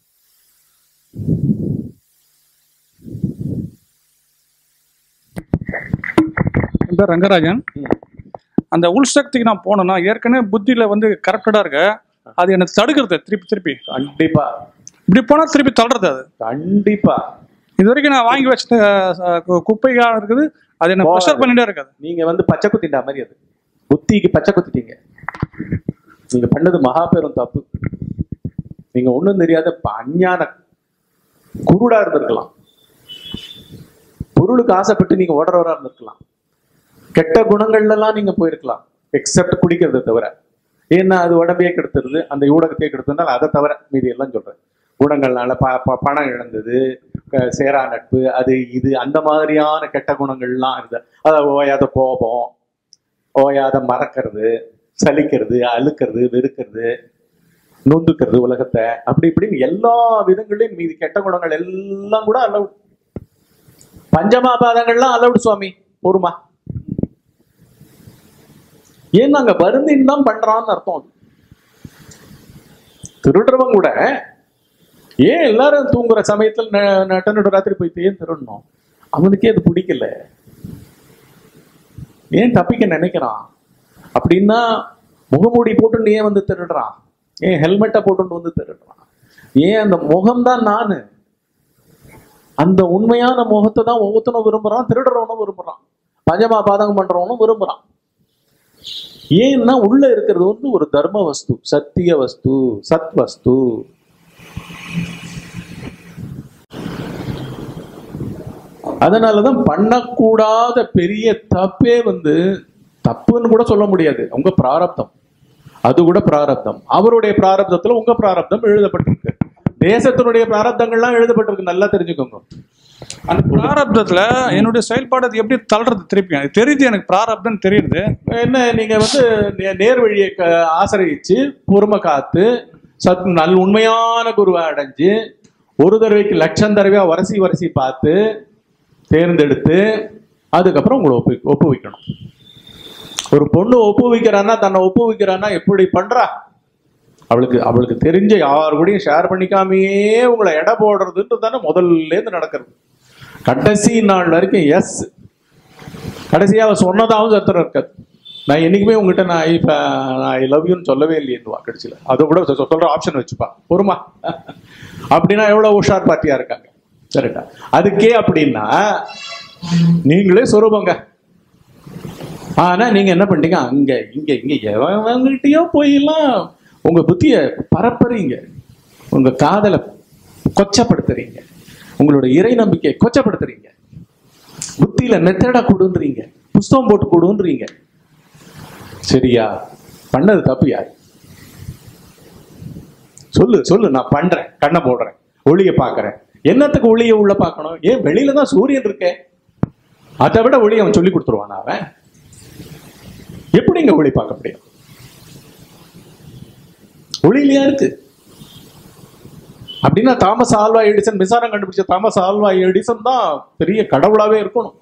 என் பேர் ரங்கராஜன் அந்த உள் சக்திக்கு நான் போனேன்னா ஏற்கனவே புத்தியில வந்து கரெக்டடா இருக்கு அது எனக்கு தடுக்கிறது திருப்பி திருப்பி கண்டிப்பா இப்படி போனா திருப்பி தள்ளுறது அது கண்டிப்பா இது வரைக்கும் நான் வாங்கி வச்ச அஹ், கு- குப்பைகளா இருக்குது அது என்ன போகாது. ப்ரெஷர் பண்ணிட்டே இருக்காது நீங்க வந்து பச்சை குத்திட்டா மாதிரி அது புத்திக்கு பச்சை குத்திட்டீங்க நீங்க பண்ணது மகா பெரும் தப்பு நீங்க ஒண்ணும் தெரியாத ப- அஞ்ஞான குருடா இருந்திருக்கலாம் பொருளுக்கு ஆசைப்பட்டு நீங்க ஓடுறவரா இருந்திருக்கலாம் கெட்ட குணங்கள்ல எல்லாம் நீங்க போயிருக்கலாம் எக்ஸப்ட் குடிக்கிறதை தவிர ஏன்னா அது உடம்பையே கெடுத்துருது அந்த ஊடகத்தையே கெடுத்ததுனால அதை தவிர மீதி எல்லாம் சொல்றேன் குணங்கள்னால ப ப- பணம் இழந்தது க- சேரா நட்பு அது இது அந்த மாதிரியான கெட்ட குணங்கள்லாம் இருந்த அதாவது ஓயாத கோபம் ஓயாத மறக்கிறது சலிக்கிறது அழுக்கிறது வெறுக்கிறது நொந்துக்கிறது உலகத்தை அப்படி இப்படின்னு எல்லா விதங்களையும் மீதி கெட்ட குணங்கள் எல்லாம் கூட அலவுட் பஞ்சமாபாதங்கள்லாம் அலவுட் சுவாமி போருமா ஏன் நாங்க வருந்தின் தான் பண்றான்னு அர்த்தம் அது திருடுறவன் கூட ஏன் எல்லாரும் தூங்குற சமயத்தில் ந- நட்ட நடு ராத்திரி போய் ஏன் திருடணும் அவனுக்கே அது பிடிக்கல ஏன் தப்பிக்க நினைக்கிறான் அப்படின்னா முகமூடி போட்டு ஏன் வந்து திருடுறான் ஏன் ஹெல்மெட்டை போட்டுட்டு வந்து திருடுறான் ஏன் அந்த முகம்தான் நானு அந்த உண்மையான முகத்தை தான் ஒவ்வொருத்தனும் விரும்புறான் திருடுறவனும் விரும்புறான் பஞ்சமா பாதகம் பண்றவனும் விரும்புறான் ஏன்னா உள்ள இருக்கிறது வந்து ஒரு தர்ம வஸ்து சத்திய வஸ்து சத் வஸ்து அதனாலதான் பண்ணக்கூடாத பெரிய தப்பே வந்து தப்புன்னு கூட சொல்ல முடியாது உங்க பிராரப்தம் அது கூட பிராரப்தம் அவருடைய பிராரப்தத்துல உங்க பிராரப்தம் எழுதப்பட்டிருக்கு தேசத்தினுடைய பிராரப்தங்கள்லாம் எழுதப்பட்டிருக்கு நல்லா தெரிஞ்சுக்கோங்க அந்த பிராரப்தத்துல என்னுடைய செயல்பாடு அது எப்படி தள்ளுறது திருப்பி எனக்கு தெரியுது எனக்கு பிராரப்தம் தெரியுது என்ன நீங்க வந்து நே- நேர் வழியை க- ஆசிரியச்சு பொறுமை காத்து சத் நல் உண்மையான குருவை அடைஞ்சு ஒரு தடவைக்கு லட்சம் தடவையா வரிசை வரிசை பார்த்து தேர்ந்தெடுத்து அதுக்கப்புறம் உங்களை ஒப்பு ஒப்பு வைக்கணும் ஒரு பொண்ணு ஒப்பு வைக்கிறான்னா தன்னை ஒப்பு வைக்கிறான்னா எப்படி பண்றா அவளுக்கு அவளுக்கு தெரிஞ்ச யார் கூடயும் ஷேர் பண்ணிக்காமையே உங்களை எடை போடுறதுன்றது தானே முதல்ல இருந்து நடக்கிறது கடைசி நாள் வரைக்கும் எஸ் கடைசியா அவ சொன்னதாகவும் சத்திரம் இருக்காது நான் என்னைக்குமே உங்ககிட்ட நான் ஐ நான் ஐ லவ் யூன்னு சொல்லவே இல்லையேன்னுவா கடைசியில் அதை கூட சொ- சொல்ற ஆப்ஷன் வச்சுப்பா பொறுமா அப்படின்னா எவ்வளவு உஷார் பார்ட்டியா இருக்காங்க சரிட்டா அதுக்கே அப்படின்னா நீங்களே சொரூபங்க ஆனா நீங்க என்ன பண்ணிட்டீங்க அங்க இங்க இங்க எவங்கிட்டயோ போயெல்லாம் உங்க புத்திய பரப்புறீங்க உங்க காதலை கொச்சப்படுத்துறீங்க உங்களோட இறை நம்பிக்கையை கொச்சப்படுத்துறீங்க புத்தியில மெத்தடா கொடுன்றீங்க புஸ்தகம் போட்டு கொடுன்றீங்க சரியா பண்ணது தப்பு யார் சொல்லு சொல்லு நான் பண்றேன் கண்ணை போடுறேன் ஒளிய பார்க்கறேன் என்னத்துக்கு ஒளிய உள்ள பார்க்கணும் ஏன் வெளியில தான் சூரியன் இருக்கே அதை விட ஒளி அவன் சொல்லி கொடுத்துருவான் அவன் எப்படிங்க ஒளி பார்க்க முடியும் ஒளியிலையா இருக்கு அப்படின்னா தாமஸ் ஆல்வா எடிசன் மின்சாரம் கண்டுபிடிச்ச தாமஸ் ஆல்வா எடிசன் தான் பெரிய கடவுளாவே இருக்கணும்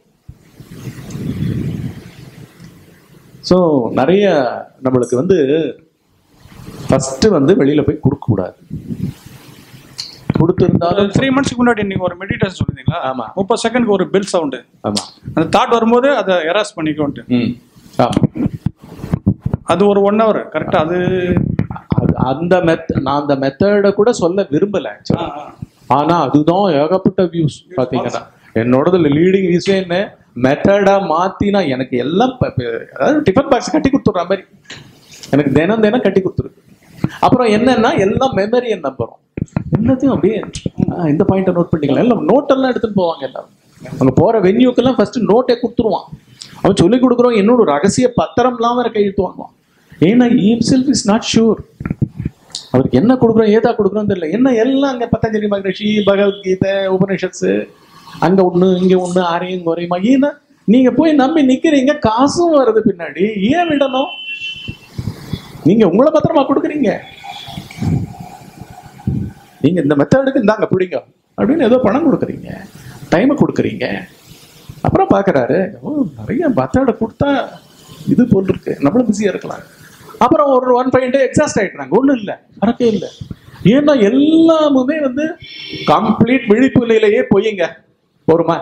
ஸோ நிறைய நம்மளுக்கு வந்து ஃபர்ஸ்ட் வந்து வெளியில போய் கொடுக்க கூடாது கொடுத்திருந்தாலும் த்ரீ மந்த்ஸ்க்கு முன்னாடி நீங்க ஒரு மெடிடேஷன் சொல்லிருந்தீங்களா ஆமா. முப்பது செகண்ட்க்கு ஒரு பெல் சவுண்டு ஆமா அந்த தாட் வரும்போது அதை எராஸ் பண்ணிக்கோன்ட்டு ம் ஆமா அது ஒரு ஒன் ஹவர் கரெக்டா அது அது அந்த மெத் நான் அந்த மெத்தடை கூட சொல்ல விரும்பல actually. ஆனா அதுதான் ஏகப்பட்ட வியூஸ் பாத்தீங்கன்னா என்னோடதுல லீடிங் வியூஸே என்ன மெத்தடா மாத்தினா எனக்கு எல்லாம் ப- ப- அதாவது டிஃபன் பாக்ஸ் கட்டி கொடுத்துட்ற மாதிரி எனக்கு தினம் தினம் கட்டி கொடுத்துருக்கு அப்புறம் என்னன்னா எல்லாம் மெமரி நம்புறோம் எல்லாத்தையும் அப்படியே ஆ, இந்த பாயிண்ட்டை நோட் பண்ணிக்கலாம் எல்லாம் நோட்டெல்லாம் எடுத்துன்னு போவாங்க எல்லாரும் அங்க போற வென்யூக்கெல்லாம் ஃபர்ஸ்ட் நோட்டே கொடுத்துருவான் அவன் சொல்லி கொடுக்குறோம் என்னோட ரகசிய பத்திரம்லாம் வேற கையெழுத்து வாங்குவான் ஏன்னா செல்ஃப் இஸ் நாட் ஷூர் அவருக்கு என்ன கொடுக்குறோம் ஏதா கொடுக்குறோம் தெரியல என்ன எல்லாம் அங்க பத்தஞ்சலி மகரிஷி பகவத்கீதை உபனிஷத்ஸ் அங்க ஒண்ணு இங்க ஒண்ணு அரையும் குறையுமா ஏன்னா நீங்க போய் நம்பி நிக்கிறீங்க காசும் வருது பின்னாடி ஏன் விடணும் நீங்க உங்களை பத்திரமா கொடுக்குறீங்க நீங்க இந்த மெத்தடுக்கு இந்தாங்க பிடிங்க அப்படின்னு ஏதோ பணம் கொடுக்குறீங்க டைமை கொடுக்குறீங்க அப்புறம் பார்க்கறாரு ஓ நிறைய மெத்தடை கொடுத்தா இது போல் இருக்கு நம்மளும் பிஸியா இருக்கலாம் அப்புறம் ஒரு ஒன் ஃபைவ் டே எக்ஸாஸ்ட் ஆயிட்டாங்க ஒன்றும் இல்லை மறக்கவே இல்லை ஏன்னா எல்லாமுமே வந்து கம்ப்ளீட் விழிப்பு நிலையிலேயே பொய்யுங்க போருமா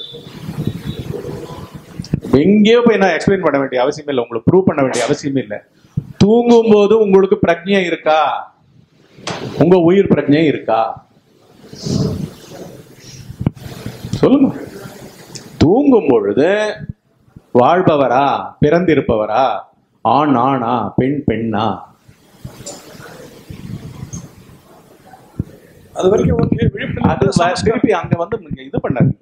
எங்கேயோ போய் நான் எக்ஸ்பிளைன் பண்ண வேண்டிய அவசியமே இல்லை உங்களுக்கு ப்ரூவ் பண்ண வேண்டிய அவசியமே இல்லை தூங்கும் போது உங்களுக்கு பிரஜை இருக்கா உங்க உயிர் பிரஜை இருக்கா சொல்லுங்க தூங்கும் பொழுது வாழ்பவரா பிறந்திருப்பவரா ஆண் ஆணா பெண் பெண்ணா அது வரைக்கும் ஓகே அது விழிப்புணர்வு வ- திருப்பி அங்க வந்து நீங்க இது பண்ணாதீங்க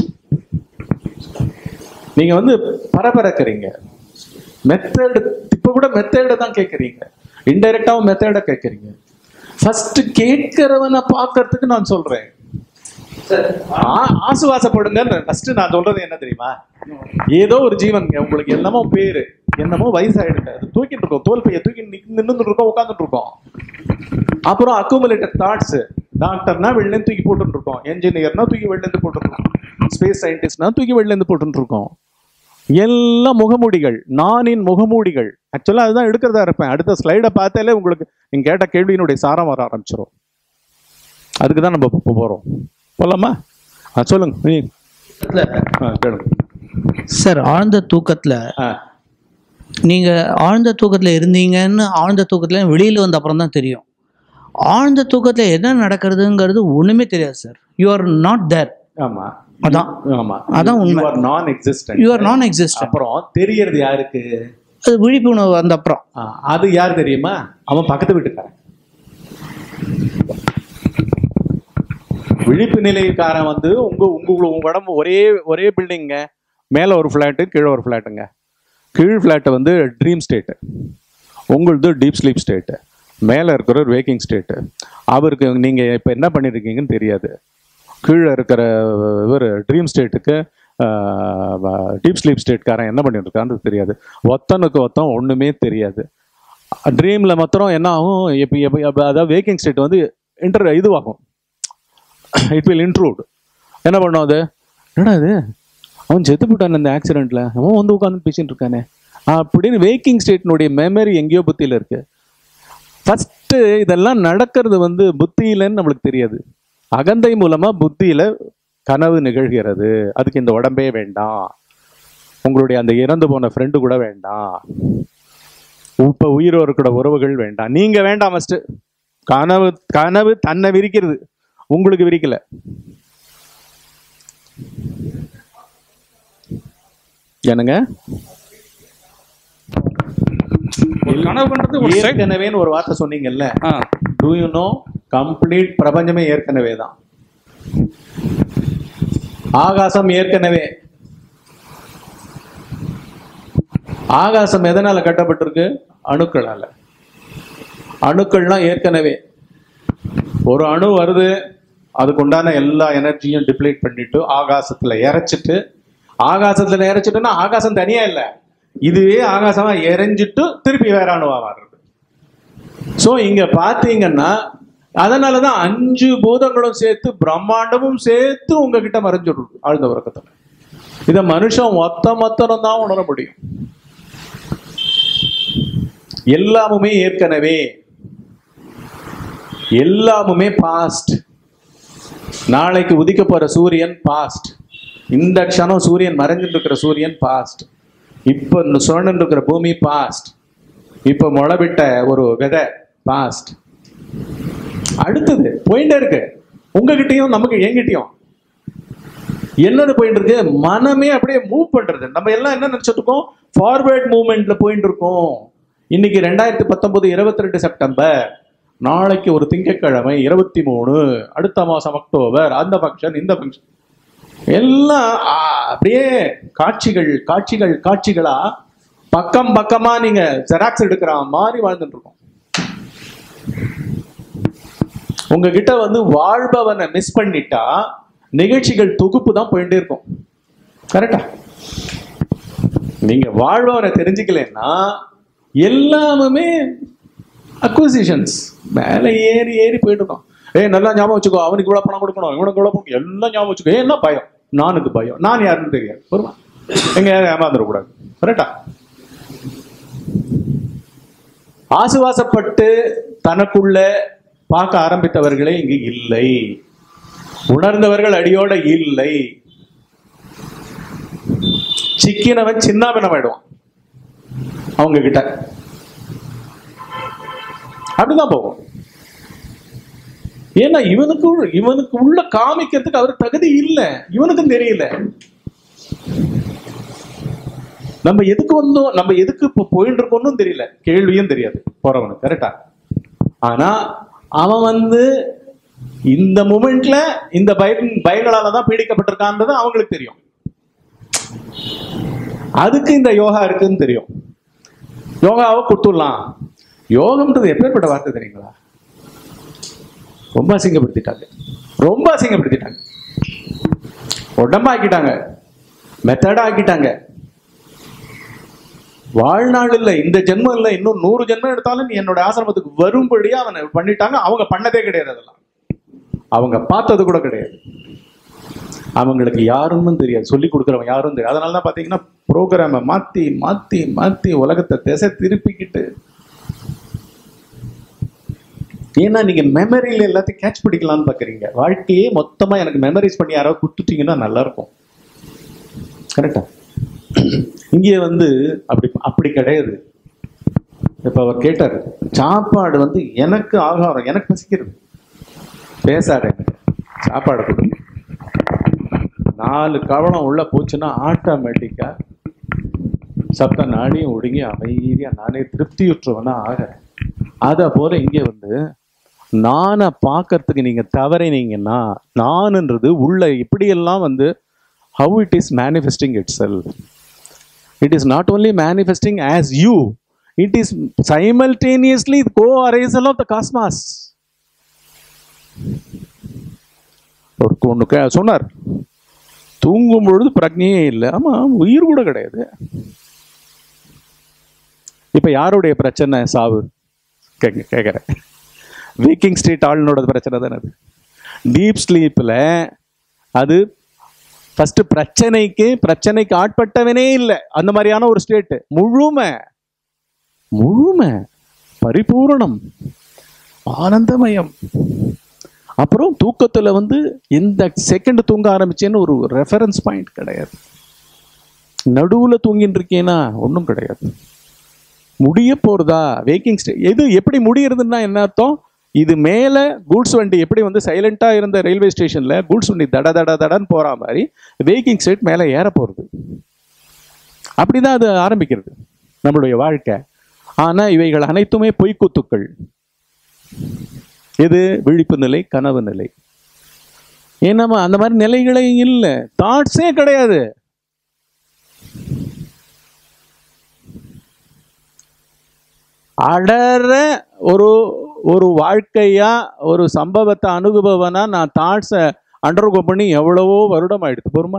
நீங்க வந்து பரபரக்கிறீங்க மெத்தட் இப்ப கூட மெத்தேட தான் கேட்கறீங்க இன்டைரக்டாவும் மெத்தேட கேட்கறீங்க ஃபர்ஸ்ட் கேட்கிறவனை பார்க்கறதுக்கு நான் சொல்றேன் ஆ- ஆசுவாசப்படுங்க ஃபர்ஸ்ட் நான் சொல்றது என்ன தெரியுமா ஏதோ ஒரு ஜீவன்ங்க உங்களுக்கு என்னமோ பேரு என்னமோ வயசாயிடுங்க அது தூக்கிட்டு இருக்கோம் தோல் பைய தூக்கி நின்று இருக்கோம் உட்காந்துட்டு இருக்கோம் அப்புறம் அக்குமுலேட்டட் தாட்ஸ் டாக்டர்னா வெளில இருந்து தூக்கி போட்டுட்டு இருக்கோம் என்ஜினியர்னா தூக்கி வெளில இருந்து போட்டுட்டு இருக்கோம் ஸ்பேஸ் சயின்டிஸ்ட்னா தூக்கி வெளில இருந்து போட்டுட்டு இருக்கோம் எல்லாம் முகமூடிகள் நானின் முகமூடிகள் ஆக்சுவலா அதுதான் எடுக்கிறதா இருப்பேன் அடுத்த ஸ்லைடை பார்த்தாலே உங்களுக்கு நீங்க கேட்ட கேள்வியினுடைய சாரம் வர ஆரம்பிச்சிடும் அதுக்கு தான் நம்ம இப்போ போறோம் போலாமா ஆ சொல்லுங்க நீ ஆ கேளுங்க சார் ஆழ்ந்த தூக்கத்துல ஆ நீங்க ஆழ்ந்த தூக்கத்துல இருந்தீங்கன்னு ஆழ்ந்த தூக்கத்துல வெளியில வந்த அப்புறம் தான் தெரியும் ஆழ்ந்த தூக்கத்துல என்ன நடக்கிறதுங்கிறது ஒண்ணுமே தெரியாது sir you are not there ஆமா அதான் ஆமா அதான் உண்மை. Non existent you are non existent அப்புறம் தெரியறது யாருக்கு அது விழிப்புணர்வு வந்த அப்புறம் ஆ, அது யார் தெரியுமா அவன் பக்கத்து வீட்டுக்காரன் விழிப்பு நிலைக்காரன் வந்து உங்க உங்க உங்க உடம்பு ஒரே ஒரே பில்டிங்க மேல ஒரு ஃபிளாட்டு கீழே ஒரு ஃபிளாட்டுங்க கீழ் ஃபிளாட் வந்து ட்ரீம் ஸ்டேட்டு உங்களது டீப் ஸ்லீப் ஸ்டேட்டு மேலே இருக்கிற ஒரு வேக்கிங் ஸ்டேட்டு அவருக்கு நீங்கள் இப்போ என்ன பண்ணியிருக்கீங்கன்னு தெரியாது கீழே இருக்கிற இவர் ட்ரீம் ஸ்டேட்டுக்கு டீப் ஸ்லீப் ஸ்டேட்காரன் என்ன பண்ணிட்டு இருக்கான்னு தெரியாது ஒத்தனுக்கு ஒத்தம் ஒன்றுமே தெரியாது ட்ரீமில் மாத்திரம் என்ன ஆகும் இப்போ இப்போ அதாவது வேக்கிங் ஸ்டேட் வந்து இன்டர் இதுவாகும் இட் வில் இன்ட்ரூட் என்ன பண்ணும் அது என்னடா இது அவன் செத்து போட்டான் இந்த ஆக்சிடென்ட்ல அவன் வந்து உட்காந்து பேசிட்டு இருக்கானே அப்படின்னு வேக்கிங் ஸ்டேட்னுடைய மெமரி எங்கேயோ புத்தியில இருக்கு ஃபர்ஸ்ட் இதெல்லாம் நடக்கிறது வந்து புத்தியிலன்னு நம்மளுக்கு தெரியாது அகந்தை மூலமா புத்தியில கனவு நிகழ்கிறது அதுக்கு இந்த உடம்பே வேண்டாம் உங்களுடைய அந்த இறந்து போன ஃப்ரெண்டு கூட வேண்டாம் இப்ப உயிரோர் இருக்கிற உறவுகள் வேண்டாம் நீங்க வேண்டாம் ஃபர்ஸ்ட் கனவு கனவு தன்னை விரிக்கிறது உங்களுக்கு விரிக்கல என்னங்க ஒரு கனவுன்றது ஒரு செக் ஏற்கனவேன்னு ஒரு வார்த்தை சொன்னீங்கல்ல ah do you know complete பிரபஞ்சமே ஏற்கனவே தான் ஆகாசம் ஏற்கனவே ஆகாசம் எதனால கட்டப்பட்டிருக்கு அணுக்களால அணுக்கள்லாம் ஏற்கனவே ஒரு அணு வருது அதுக்கு உண்டான எல்லா எனர்ஜியும் டிப்ளீட் பண்ணிட்டு ஆகாசத்துல இறைச்சிட்டு ஆகாசத்துல இறைச்சிட்டுன்னா ஆகாசம் தனியா இல்ல இதுவே ஆகாசமா இறைஞ்சிட்டு திருப்பி வேற அணுவா மாறுறது சோ இங்க பாத்தீங்கன்னா அதனாலதான் அஞ்சு பூதங்களும் சேர்த்து பிரம்மாண்டமும் சேர்த்து உங்ககிட்ட மறைஞ்சிடுது ஆழ்ந்த உறக்கத்துல இத மனுஷன் மொத்த மொத்தம் தான் உணர முடியும் எல்லாமுமே ஏற்கனவே எல்லாமுமே பாஸ்ட் நாளைக்கு உதிக்க போற சூரியன் பாஸ்ட் இந்த க்ஷணம் சூரியன் மறைஞ்சிட்டு இருக்கிற சூரியன் பாஸ்ட் இப்போ சுழண்டு இருக்கிற பூமி பாஸ்ட் இப்போ முளைவிட்ட ஒரு விதை பாஸ்ட் அடுத்தது போயிட்டே இருக்கு உங்ககிட்டயும் நமக்கு என்கிட்டயும் என்னது போயிட்டு இருக்கு மனமே அப்படியே மூவ் பண்றது நம்ம எல்லாம் என்ன நினைச்சிட்டு இருக்கோம் ஃபார்வர்ட் மூவ்மெண்ட்ல போயிட்டு இருக்கோம் இன்னைக்கு ரெண்டாயிரத்தி பத்தொன்பது இருபத்தி ரெண்டு செப்டம்பர் நாளைக்கு ஒரு திங்கட்கிழமை இருபத்தி மூணு அடுத்த மாசம் அக்டோபர் அந்த ஃபங்க்ஷன் இந்த ஃபங்க்ஷன் எல்லாம் ஆ, அப்படியே காட்சிகள் காட்சிகள் காட்சிகளா பக்கம் பக்கமா நீங்க ஜெராக்ஸ் எடுக்கிற மாதிரி வாழ்ந்துட்டு இருக்கோம் உங்ககிட்ட வந்து வாழ்பவனை மிஸ் பண்ணிட்டா நிகழ்ச்சிகள் தொகுப்பு தான் போயிட்டே இருக்கும் கரெக்டா நீங்க வாழ்பவரை தெரிஞ்சுக்கலன்னா எல்லாமே அக்விசிஷன்ஸ் மேலே ஏறி ஏறி போயிட்டு இருக்கோம் ஏய் நல்லா ஞாபகம் வச்சுக்கோ அவனுக்கு இவ்வளவு பணம் கொடுக்கணும் இவனுக்கு இவ்வளவு பணம் எல்லாம் ஞாபகம் வச்சுக்கோ ஏன் என்ன பயம் நானுக்கு பயம் நான் யாருன்னு தெரியாது வருமா எங்க யாரும் ஏமாந்துடக்கூடாது கரெக்டா ஆசுவாசப்பட்டு தனக்குள்ள பார்க்க ஆரம்பித்தவர்களே இங்கு இல்லை உணர்ந்தவர்கள் அடியோட இல்லை சிக்கினவன் சின்னாபினமாயிடுவான் அவங்க கிட்ட அப்படிதான் போகும் ஏன்னா இவனுக்கு உள்ள- இவனுக்கு உள்ள காமிக்கிறதுக்கு அவருக்கு தகுதி இல்லை இவனுக்கும் தெரியல நம்ம எதுக்கு வந்தோம் நம்ம எதுக்கு இப்போ போயிட்டு இருக்கோம்னு தெரியல கேள்வியும் தெரியாது போறவனுக்கு கரெக்டா ஆனா அவன் வந்து இந்த மூமெண்ட்ல இந்த பய பயங்களால தான் பீடிக்கப்பட்டிருக்கான்றது அவங்களுக்கு தெரியும் அதுக்கு இந்த யோகா இருக்குன்னு தெரியும் யோகாவை கொடுத்துடலாம் யோகம்ன்றது எப்பேற்பட்ட வார்த்தை தெரியுங்களா ரொம்ப அசிங்கப்படுத்திட்டாங்க ரொம்ப அசிங்கப்படுத்திட்டாங்க உடம்பாக்கிட்டாங்க மெத்தடா ஆக்கிட்டாங்க வாழ்நாள் இல்லை இந்த ஜென்மம் இல்லை இன்னும் நூறு ஜென்மம் எடுத்தாலும் நீ என்னோட ஆசிரமத்துக்கு வரும்படியா அவனை பண்ணிட்டாங்க அவங்க பண்ணதே கிடையாது அதெல்லாம் அவங்க பார்த்தது கூட கிடையாது அவங்களுக்கு யாருன்னு தெரியாது சொல்லி கொடுக்குறவன் யாரும் தெரியாது அதனால தான் பார்த்தீங்கன்னா ப்ரோக்ராமை மாற்றி மாற்றி மாற்றி உலகத்தை திசை திருப்பிக்கிட்டு ஏன்னா நீங்க மெமரியில எல்லாத்தையும் கேட்ச் பிடிக்கலாம்னு பாக்குறீங்க வாழ்க்கையே மொத்தமா எனக்கு மெமரைஸ் பண்ணி யாராவது கொடுத்துட்டீங்கன்னா நல்லா இருக்கும் கரெக்டா இங்கே வந்து அப்படி அப்படி கிடையாது இப்ப அவர் கேட்டார் சாப்பாடு வந்து எனக்கு ஆகாரம் எனக்கு பசிக்கிறது பேசாத எனக்கு சாப்பாடு கொடு நாலு கவனம் உள்ள போச்சுன்னா ஆட்டோமேட்டிக்கா சப்த நாடியும் ஒடுங்கி அமைதியா நானே திருப்தியுற்றவனா ஆகிறேன் அத போல இங்க வந்து நானை பார்க்கறதுக்கு நீங்க தவறினீங்கன்னா நான்ன்றது உள்ள இப்படியெல்லாம் வந்து how it is manifesting itself it is not only manifesting as you it is simultaneously co arisal of the cosmos ஒரு ஒன்று கே சொன்னார் தூங்கும் பொழுது பிரக்ஞையே இல்லை ஆமா உயிர் கூட கிடையாது இப்ப யாருடைய பிரச்சனை சாவு கேட்க கேட்குறேன் வேக்கிங் ஸ்டேட் ஆளுனோட பிரச்சனை தானே அது டீப் ஸ்லீப்பில் அது ஃபர்ஸ்ட் பிரச்சனைக்கு பிரச்சனைக்கு ஆட்பட்டவனே இல்லை அந்த மாதிரியான ஒரு ஸ்டேட்டு முழுமை முழுமை பரிபூரணம் ஆனந்தமயம் அப்புறம் தூக்கத்துல வந்து இந்த செகண்ட் தூங்க ஆரம்பிச்சேன்னு ஒரு ரெஃபரன்ஸ் பாயிண்ட் கிடையாது நடுவுல தூங்கிட்டு இருக்கேனா ஒன்றும் கிடையாது முடிய போறதா வேக்கிங் ஸ்டே எது எப்படி முடியறதுன்னா என்ன அர்த்தம் இது மேல கூட்ஸ் வண்டி எப்படி வந்து சைலண்டா இருந்த ரயில்வே ஸ்டேஷன்ல கூட்ஸ் வண்டி தட தட தடன்னு போற மாதிரி வேக்கிங் ஸ்டேட் மேல ஏற போறது அப்படிதான் அது ஆரம்பிக்கிறது நம்மளுடைய வாழ்க்கை ஆனா இவைகள் அனைத்துமே பொய்க்கூத்துக்கள் எது விழிப்பு நிலை கனவு நிலை ஏன்னா அந்த மாதிரி நிலைகளே இல்லை தாட்ஸே கிடையாது அடற ஒரு ஒரு வாழ்க்கையா ஒரு சம்பவத்தை அணுகுபவனா நான் தாட்ஸை அண்டர்கோ பண்ணி எவ்வளவோ வருடம் ஆயிடுத்து போருமா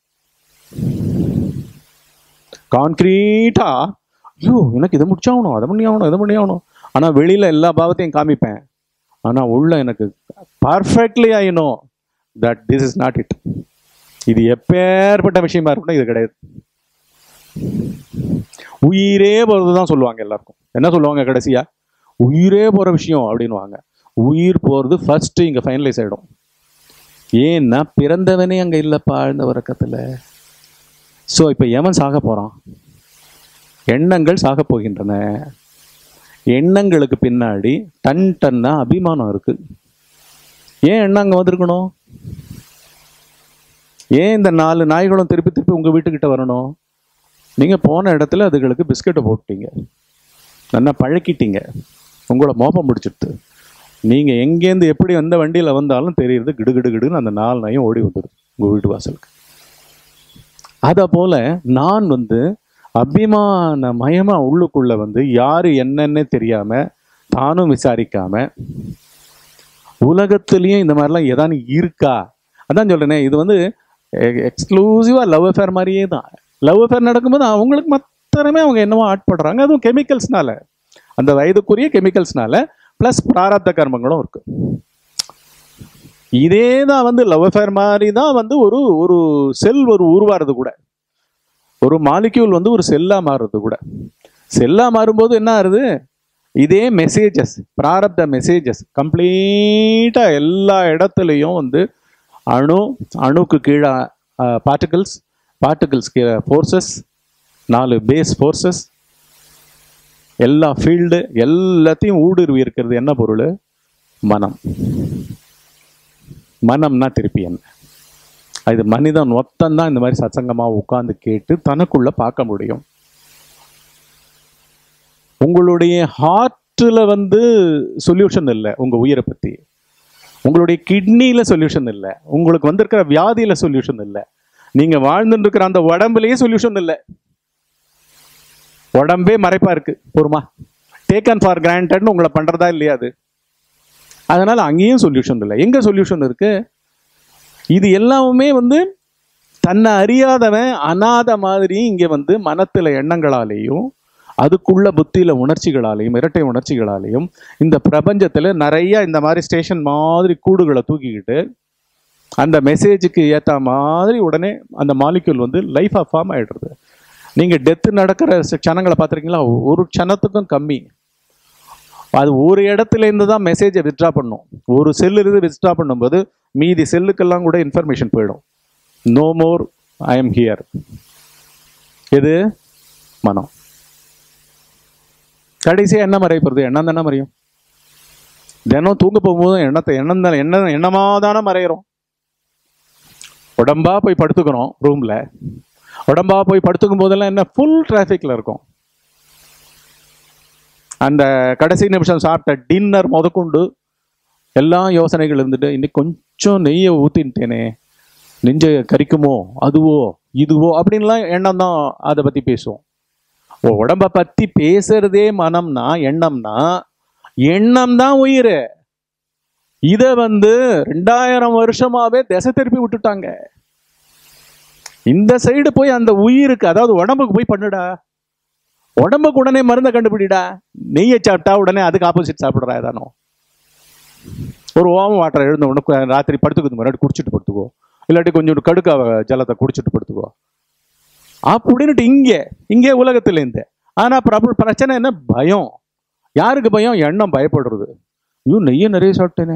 கான்கிரீட்டா ஐயோ எனக்கு இதை முடிச்சாகணும் அதை பண்ணி ஆகணும் இதை பண்ணி ஆகணும் ஆனா வெளியில எல்லா பாவத்தையும் காமிப்பேன் ஆனா உள்ள எனக்கு perfectly I know that this is not it இது எப்பேற்பட்ட விஷயமா இருக்கணும் இது கிடையாது உயிரே போறது தான் சொல்லுவாங்க எல்லாருக்கும் என்ன சொல்லுவாங்க கடைசியா உயிரே போற விஷயம் அப்படின்னுவாங்க உயிர் போறது ஃபர்ஸ்ட் இங்க ஃபைனலைஸ் ஆயிடும் ஏன்னா பிறந்தவனே அங்க இல்லப்பா ஆழ்ந்த உறக்கத்துல ஸோ இப்போ எவன் சாக போறான் எண்ணங்கள் சாக போகின்றன எண்ணங்களுக்கு பின்னாடி டன் டன்னா அபிமானம் இருக்கு ஏன் எண்ணம் அங்க வந்திருக்கணும் ஏன் இந்த நாலு நாய்களும் திருப்பி திருப்பி உங்க வீட்டுக்கிட்ட வரணும் நீங்க போன இடத்துல அதுகளுக்கு பிஸ்கட்டை போட்டீங்க நல்லா பழக்கிட்டீங்க உங்களை மோப்பம் பிடிச்சிடுது நீங்க எங்கேருந்து எப்படி எந்த வண்டியில வந்தாலும் தெரியுது கிடு கிடு கிடுன்னு அந்த நாலு நாயும் ஓடி வந்துடுது உங்க வீட்டு வாசலுக்கு அத போல நான் வந்து அபிமான மயமா உள்ளுக்குள்ள வந்து யாரு என்னன்னு தெரியாம தானும் விசாரிக்காம உலகத்திலயும் இந்த மாதிரிலாம் ஏதாவது இருக்கா அதான் சொல்றேனே இது வந்து எக்ஸ்க்ளூசிவா லவ் அஃபேர் மாதிரியே தான் லவ் அஃபேர் நடக்கும்போது அவங்களுக்கு மாத்திரமே அவங்க என்னவோ ஆட்படுறாங்க அதுவும் கெமிக்கல்ஸ்னால அந்த வயதுக்குரிய கெமிக்கல்ஸ்னால ப்ளஸ் பிராரப்த கர்மங்களும் இருக்கு இதே தான் வந்து லவ் அஃபேர் மாதிரி தான் வந்து ஒரு ஒரு செல் ஒரு உருவாறது கூட ஒரு மாலிக்யூல் வந்து ஒரு செல்லா மாறுறது கூட செல்லா மாறும்போது என்ன ஆகுது இதே மெசேஜஸ் பிராரப்த மெசேஜஸ் கம்ப்ளீட்டா எல்லா இடத்துலையும் வந்து அணு அணுக்கு கீழே பார்ட்டிகல்ஸ் பார்ட்டிகல்ஸ் கீழே ஃபோர்ஸஸ் நாலு பேஸ் ஃபோர்ஸஸ் எல்லா ஃபீல்டு எல்லாத்தையும் ஊடுருவி இருக்கிறது என்ன பொருள் மனம் மனம்னா திருப்பி என்ன அது மனிதன் ஒத்தந்தான் இந்த மாதிரி சத்சங்கமா உட்கார்ந்து கேட்டு தனக்குள்ள பார்க்க முடியும் உங்களுடைய ஹார்ட்ல வந்து சொல்யூஷன் இல்லை உங்க உயிரை பத்தி உங்களுடைய கிட்னில சொல்யூஷன் இல்லை உங்களுக்கு வந்திருக்கிற வியாதியில சொல்யூஷன் இல்லை நீங்க வாழ்ந்துட்டு இருக்கிற அந்த உடம்புலயே சொல்யூஷன் இல்லை உடம்பே மறைப்பா இருக்கு பொறுமா டேக்கன் ஃபார் கிராண்டட்னு உங்களை பண்றதா இல்லையா அது அதனால அங்கேயும் சொல்யூஷன் இல்லை எங்க சொல்யூஷன் இருக்கு இது எல்லாமே வந்து தன்னை அறியாதவன் அனாத மாதிரி இங்க வந்து மனத்துல எண்ணங்களாலேயும் அதுக்குள்ள புத்தியில உணர்ச்சிகளாலையும் இரட்டை உணர்ச்சிகளாலையும் இந்த பிரபஞ்சத்துல நிறைய இந்த மாதிரி ஸ்டேஷன் மாதிரி கூடுகளை தூக்கிக்கிட்டு அந்த மெசேஜுக்கு ஏத்த மாதிரி உடனே அந்த மாலிக்யூல் வந்து லைஃபா ஃபார்ம் ஆயிடுறது நீங்க டெத்து நடக்கிற க்ஷணங்களை பார்த்துருக்கீங்களா ஒரு க்ஷணத்துக்கும் கம்மி அது ஒரு இடத்துல இருந்து தான் மெசேஜை வித்ட்ரா பண்ணும் ஒரு செல்லு இருந்து வித்ட்ரா பண்ணும்போது மீதி செல்லுக்கெல்லாம் கூட இன்ஃபர்மேஷன் போயிடும் no more I am here எது மனம் கடைசியா என்ன மறைய போகிறது எண்ணம் தானே மறையும் தினம் தூங்க போகும்போதும் எண்ணத்தை எண்ணம் தானே எண்ணம் எண்ணமாக தானே மறையிறோம் உடம்பா போய் படுத்துக்கிறோம் ரூம்ல உடம்பா போய் படுத்துக்கும் போதெல்லாம் என்ன ஃபுல் டிராஃபிக்ல இருக்கும் அந்த கடைசி நிமிஷம் சாப்பிட்ட டின்னர் முதற்கொண்டு எல்லா யோசனைகள் இருந்துட்டு இன்னைக்கு கொஞ்சம் நெய்யை ஊத்தின்ட்டேனே நெஞ்ச கரிக்குமோ அதுவோ இதுவோ அப்படின்லாம் எண்ணம் தான் அதை பத்தி பேசுவோம் ஓ, உடம்ப பத்தி பேசுறதே மனம்னா எண்ணம்னா எண்ணம் தான் உயிர் இத வந்து ரெண்டாயிரம் வருஷமாவே திசை திருப்பி விட்டுட்டாங்க இந்த சைடு போய் அந்த உயிருக்கு அதாவது உடம்புக்கு போய் பண்ணுடா உடம்புக்கு உடனே மருந்தை கண்டுபிடிடா நெய்யை சாப்பிட்டா உடனே அதுக்கு ஆப்போசிட் சாப்பிடுறா ஏதானோ ஒரு ஓம வாட்டர் எழுந்த உடனே ராத்திரி படுத்துக்கிறது முன்னாடி குடிச்சிட்டு படுத்துக்கோ இல்லாட்டி கொஞ்சம் கடுக்க ஜலத்தை குடிச்சிட்டு படுத்துக்கோ அப்படின்னுட்டு இங்கே இங்கே உலகத்துல இருந்து ஆனா பிரபு பிரச்சனை என்ன பயம் யாருக்கு பயம் எண்ணம் பயப்படுறது ஐயோ நெய்ய நிறைய சாப்பிட்டேனே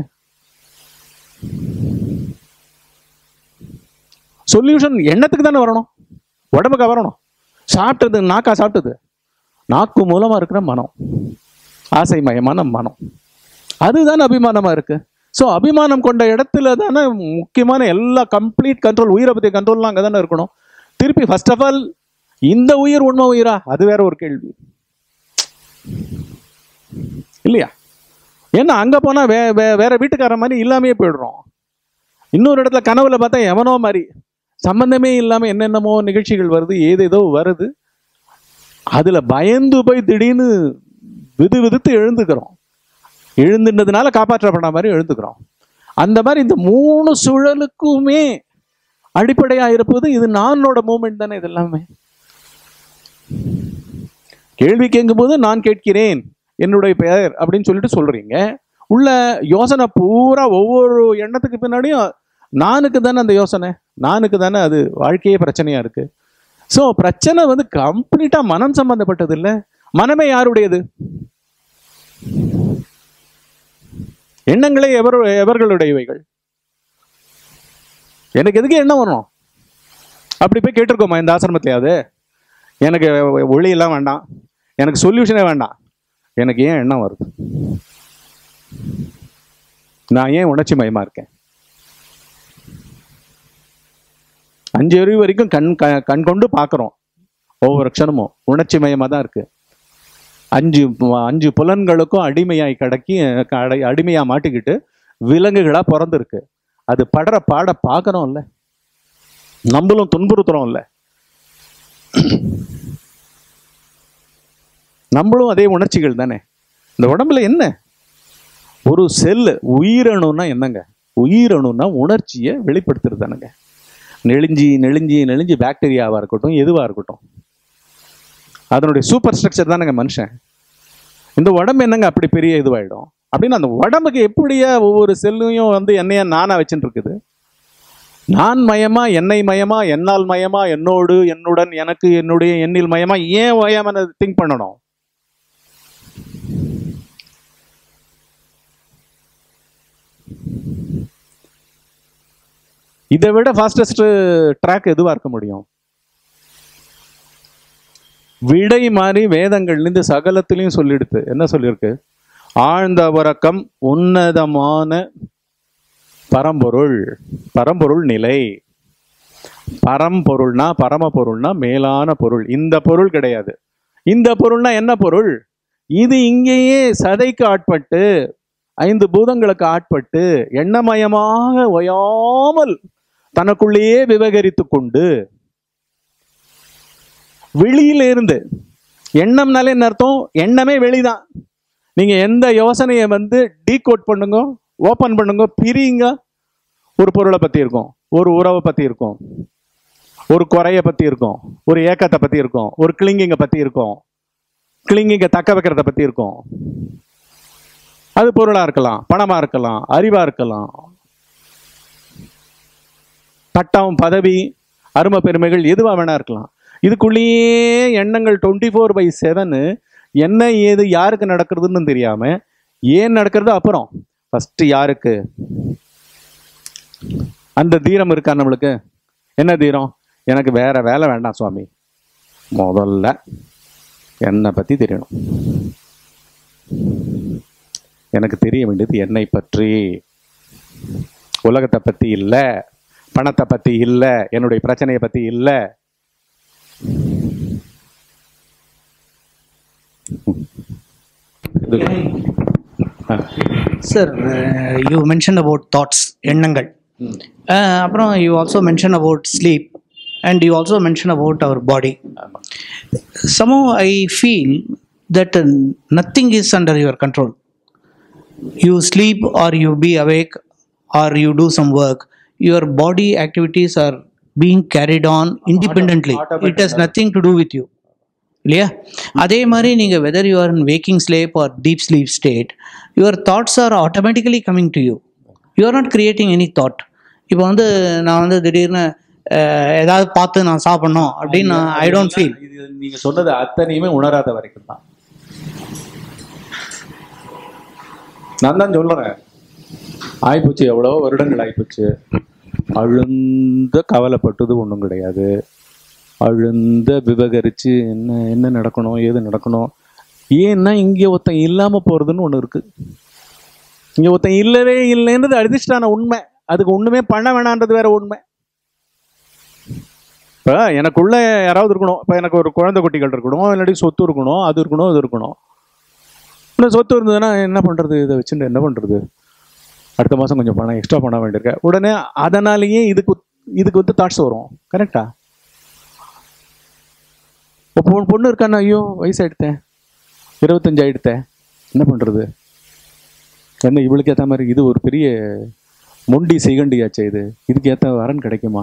சொல்யூஷன் எண்ணத்துக்கு தானே வரணும் உடம்புக்கா வரணும் சாப்பிட்டது நாக்கா சாப்பிட்டது நாக்கு மூலமா இருக்கிற மனம் ஆசை மயமான மனம் அதுதானே அபிமானமா இருக்கு ஸோ அபிமானம் கொண்ட இடத்துல தானே முக்கியமான எல்லா கம்ப்ளீட் கண்ட்ரோல் உயிரை பற்றிய கண்ட்ரோல்லாம் அங்கே தானே இருக்கணும் திருப்பி ஃபர்ஸ்ட் ஆஃப் ஆல் இந்த உயிர் உண்மை உயிரா அது வேற ஒரு கேள்வி இல்லையா ஏன்னா அங்க போனா வே வே- வேற வீட்டுக்கார மாதிரி இல்லாமையே போயிடுறோம் இன்னொரு இடத்துல கனவுல பார்த்தா எவனோ மாதிரி சம்பந்தமே இல்லாம என்னென்னமோ நிகழ்ச்சிகள் வருது ஏதேதோ வருது அதுல பயந்து போய் திடீர்னு விது விதுத்து எழுந்துக்கிறோம் எழுந்துனதுனால காப்பாற்றப்பட மாதிரி எழுந்துக்கிறோம் அந்த மாதிரி இந்த மூணு சுழலுக்குமே அடிப்படையா இருப்பது இது நானோட மூமெண்ட் தானே இது எல்லாமே கேள்வி கேட்கும்போது நான் கேட்கிறேன் என்னுடைய பெயர் அப்படின்னு சொல்லிட்டு சொல்றீங்க உள்ள யோசனை பூரா ஒவ்வொரு எண்ணத்துக்கு பின்னாடியும் நானுக்கு தானே அந்த யோசனை நானுக்கு தானே அது வாழ்க்கையே பிரச்சனையா இருக்கு ஸோ பிரச்சனை வந்து கம்ப்ளீட்டா மனம் சம்பந்தப்பட்டது இல்ல மனமே யாருடையது எண்ணங்களே எவர் எவர்களுடையவைகள் எனக்கு எதுக்கு எண்ணம் வரணும் அப்படி போய் கேட்டிருக்கோமா இந்த ஆசிரமத்தையாவது எனக்கு ஒளியெல்லாம் வேண்டாம் எனக்கு சொல்யூஷனே வேண்டாம் எனக்கு ஏன் எண்ணம் வருது நான் ஏன் உணர்ச்சி மயமா இருக்கேன் அஞ்சு அறிவு வரைக்கும் கண் க- கண் கொண்டு பார்க்குறோம் ஒவ்வொரு க்ஷணமும் உணர்ச்சி மயமா தான் இருக்கு அஞ்சு அஞ்சு புலன்களுக்கும் அடிமையாய் கடக்கி கடை அடிமையா மாட்டிக்கிட்டு விலங்குகளா பிறந்திருக்கு அது படுற பாட பார்க்கறோம் இல்ல நம்மளும் துன்புறுத்துறோம் இல்ல நம்மளும் அதே உணர்ச்சிகள் தானே இந்த உடம்புல என்ன ஒரு செல் உயிரணுன்னா என்னங்க உயிரணுன்னா உணர்ச்சியை வெளிப்படுத்துறது தானுங்க நெளிஞ்சி நெளிஞ்சி நெளிஞ்சி பாக்டீரியாவாக இருக்கட்டும் எதுவாக இருக்கட்டும் அதனுடைய சூப்பர் ஸ்ட்ரக்சர் தானங்க மனுஷன் இந்த உடம்பு என்னங்க அப்படி பெரிய இதுவாயிடும் அப்படின்னு அந்த உடம்புக்கு எப்படியா ஒவ்வொரு செல்லையும் வந்து என்னைய நானா வச்சுட்டு இருக்குது நான் மயமா என்னை மயமா என்னால் மயமா என்னோடு என்னுடன் எனக்கு என்னுடைய எண்ணில் மயமா ஏன் மயமா திங்க் பண்ணணும் இதை விட ஃபாஸ்டஸ்ட் ட்ராக் எதுவா இருக்க முடியும் விடை மாதிரி வேதங்கள்லேருந்து சகலத்திலையும் சொல்லிடுது என்ன சொல்லியிருக்கு ஆழ்ந்த உறக்கம் உன்னதமான பரம்பொருள் பரம்பொருள் நிலை பரம்பொருள்னா பரமபொருள்னா மேலான பொருள் இந்த பொருள் கிடையாது இந்த பொருள்னா என்ன பொருள் இது இங்கேயே சதைக்கு ஆட்பட்டு ஐந்து பூதங்களுக்கு ஆட்பட்டு எண்ணமயமாக ஒயாமல் தனக்குள்ளேயே விவகரித்து கொண்டு வெளியில இருந்து எண்ணம்னாலே என்ன அர்த்தம் எண்ணமே வெளிதான் நீங்க எந்த யோசனையை வந்து டீகோட் பண்ணுங்க ஓபன் பண்ணுங்க பிரிங்க ஒரு பொருளை பத்தி இருக்கும் ஒரு உறவை பத்தி இருக்கும் ஒரு குறைய பத்தி இருக்கும் ஒரு ஏக்கத்தை பத்தி இருக்கும் ஒரு கிளிங்கிங்க பத்தி இருக்கும் கிளிங்கிங்க தக்க வைக்கிறத பத்தி இருக்கும் அது பொருளா இருக்கலாம் பணமா இருக்கலாம் அறிவா இருக்கலாம் பட்டம் பதவி அருமை பெருமைகள் எதுவா வேணா இருக்கலாம் இதுக்குள்ளேயே எண்ணங்கள் டுவெண்ட்டி ஃபோர் பை செவனு என்ன ஏது யாருக்கு நடக்கிறதுன்னு தெரியாம ஏன் நடக்கிறது அப்புறம் ஃபர்ஸ்ட் யாருக்கு அந்த தீரம் இருக்கா நம்மளுக்கு என்ன தீரம் எனக்கு வேற வேலை வேண்டாம் சுவாமி முதல்ல என்னை பத்தி தெரியணும் எனக்கு தெரிய வேண்டியது என்னை பற்றி உலகத்தை பத்தி இல்ல பணத்தை பத்தி இல்ல என்னுடைய பிரச்சனையை பத்தி இல்ல இது sir you mention about thoughts எண்ணங்கள் அஹ், அப்புறம் you also mention about sleep and you also mention about our body somehow I feel that uh, nothing is under your control. You sleep or you be awake or you do some work, your body activities are being carried on independently. It has nothing to do with you. இல்லையா அதே மாதிரி நீங்கள் whether you are in waking sleep or deep sleep state your thoughts are automatically coming to you you are not creating any thought இப்போ வந்து நான் வந்து திடீர்னு அஹ், ஏதாவது பார்த்து நான் சாப்பிட்ணும் அப்படின்னு ஐ டோன்ட் ஃபீல் இது நீங்க சொன்னது அத்தனையுமே உணராத வரைக்கும் தான் நான் தான் சொல்றேன் ஆயிப்போச்சு எவ்வளவோ வருடங்கள் ஆயிப்போச்சு அழுந்த கவலைப்பட்டது ஒன்றும் கிடையாது அழுந்த விவகரிச்சு என்ன என்ன நடக்கணும் ஏது நடக்கணும் ஏன்னா இங்கே ஒருத்தன் இல்லாம போறதுன்னு ஒண்ணு இருக்கு இங்க ஒருத்தன் இல்லவே இல்லைன்றது அதிர்ஷ்டான உண்மை அதுக்கு ஒண்ணுமே பண்ண வேணான்றது வேற உண்மை இப்போ எனக்குள்ள யாராவது இருக்கணும் இப்போ எனக்கு ஒரு குழந்தை குட்டிகள் இருக்கணும் இல்லாட்டி சொத்து இருக்கணும் அது இருக்கணும் இது இருக்கணும் இன்னும் சொத்து இருந்ததுன்னா என்ன பண்ணுறது இதை வச்சுட்டு என்ன பண்ணுறது அடுத்த மாதம் கொஞ்சம் பணம் எக்ஸ்ட்ரா பண்ண வேண்டியிருக்க உடனே அதனாலேயே இதுக்கு இதுக்கு வந்து தாட்ஸ் வரும் கரெக்டா இப்போ பொ- பொண்ணு இருக்கான்னா ஐயோ வயசு ஆயிடுத்தேன் இருபத்தஞ்சு ஆயிடுத்தேன் என்ன பண்ணுறது என்ன இவளுக்கு ஏற்ற மாதிரி இது ஒரு பெரிய மொண்டி சிகண்டியாச்சே இது இதுக்கு ஏற்ற வரன் கிடைக்குமா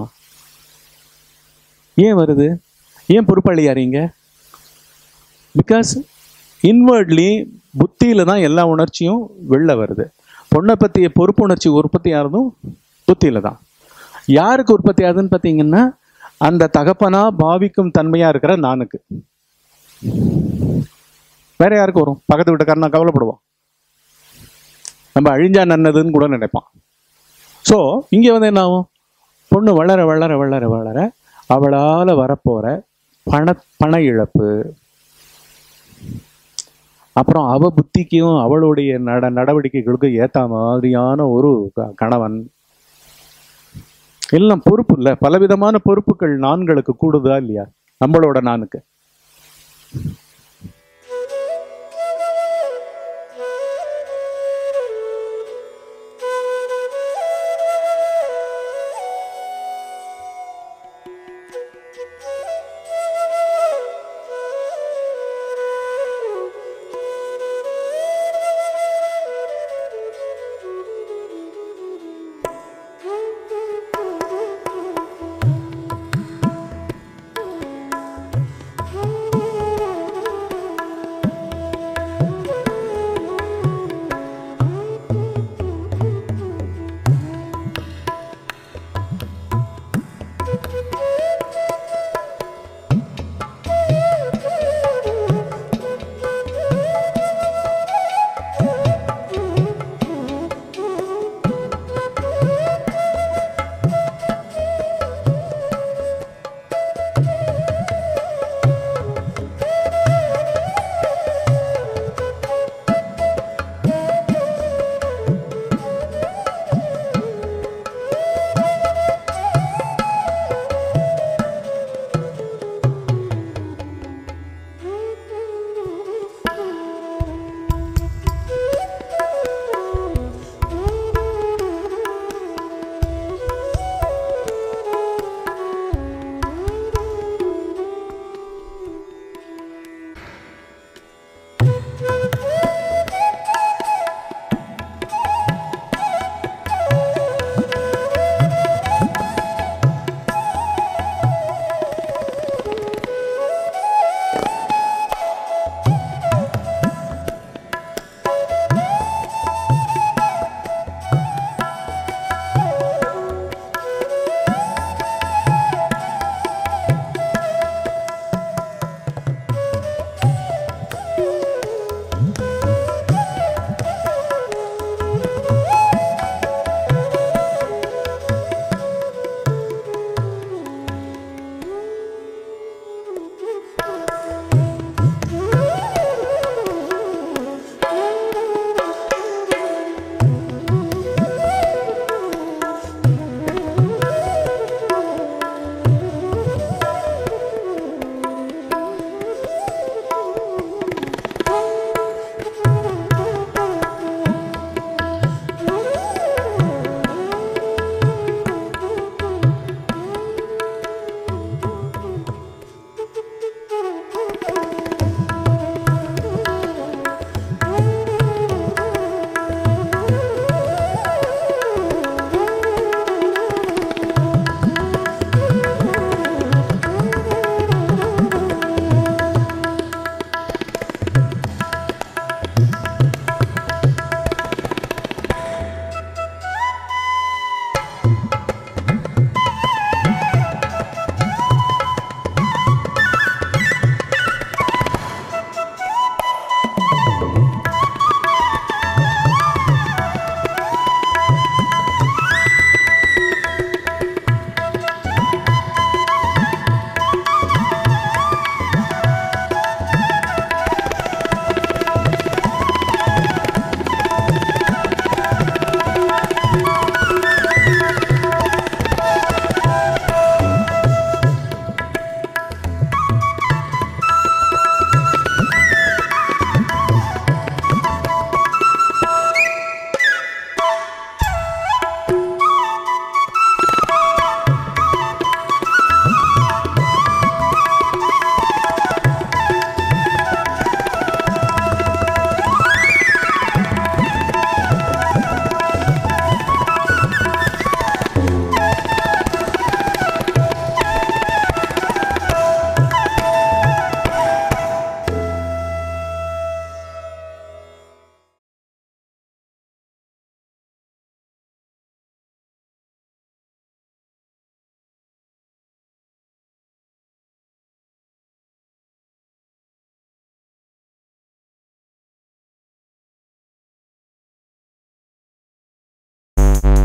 ஏன் வருது ஏன் பொறுப்பாளி யாரீங்க பிகாஸ் இன்வர்ட்லி புத்தியில தான் எல்லா உணர்ச்சியும் வெளில வருது பொண்ணை பற்றிய பொறுப்புணர்ச்சி உற்பத்தி ஆகிறதும் புத்தியில தான் யாருக்கு உற்பத்தி ஆகுதுன்னு பார்த்தீங்கன்னா அந்த தகப்பனா பாவிக்கும் தன்மையா இருக்கிற நானுக்கு வேற யாருக்கு வரும் பக்கத்து வீட்டுக்காரன் நான் கவலைப்படுவான் நம்ம அழிஞ்சா நன்னதுன்னு கூட நினைப்பான் ஸோ இங்கே வந்து என்ன ஆகும் பொண்ணு வளர வளர வளர வளர அவளால் வரப்போற பண பண இழப்பு அப்புறம் அவ புத்திக்கும் அவளுடைய நட நடவடிக்கைகளுக்கும் ஏத்த மாதிரியான ஒரு க- கணவன் எல்லாம் பொறுப்பு இல்லை பலவிதமான பொறுப்புகள் நான்களுக்கு கூடுதா இல்லையா நம்மளோட நானுக்கு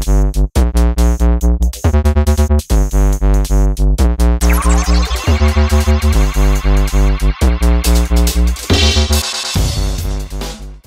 நன்றி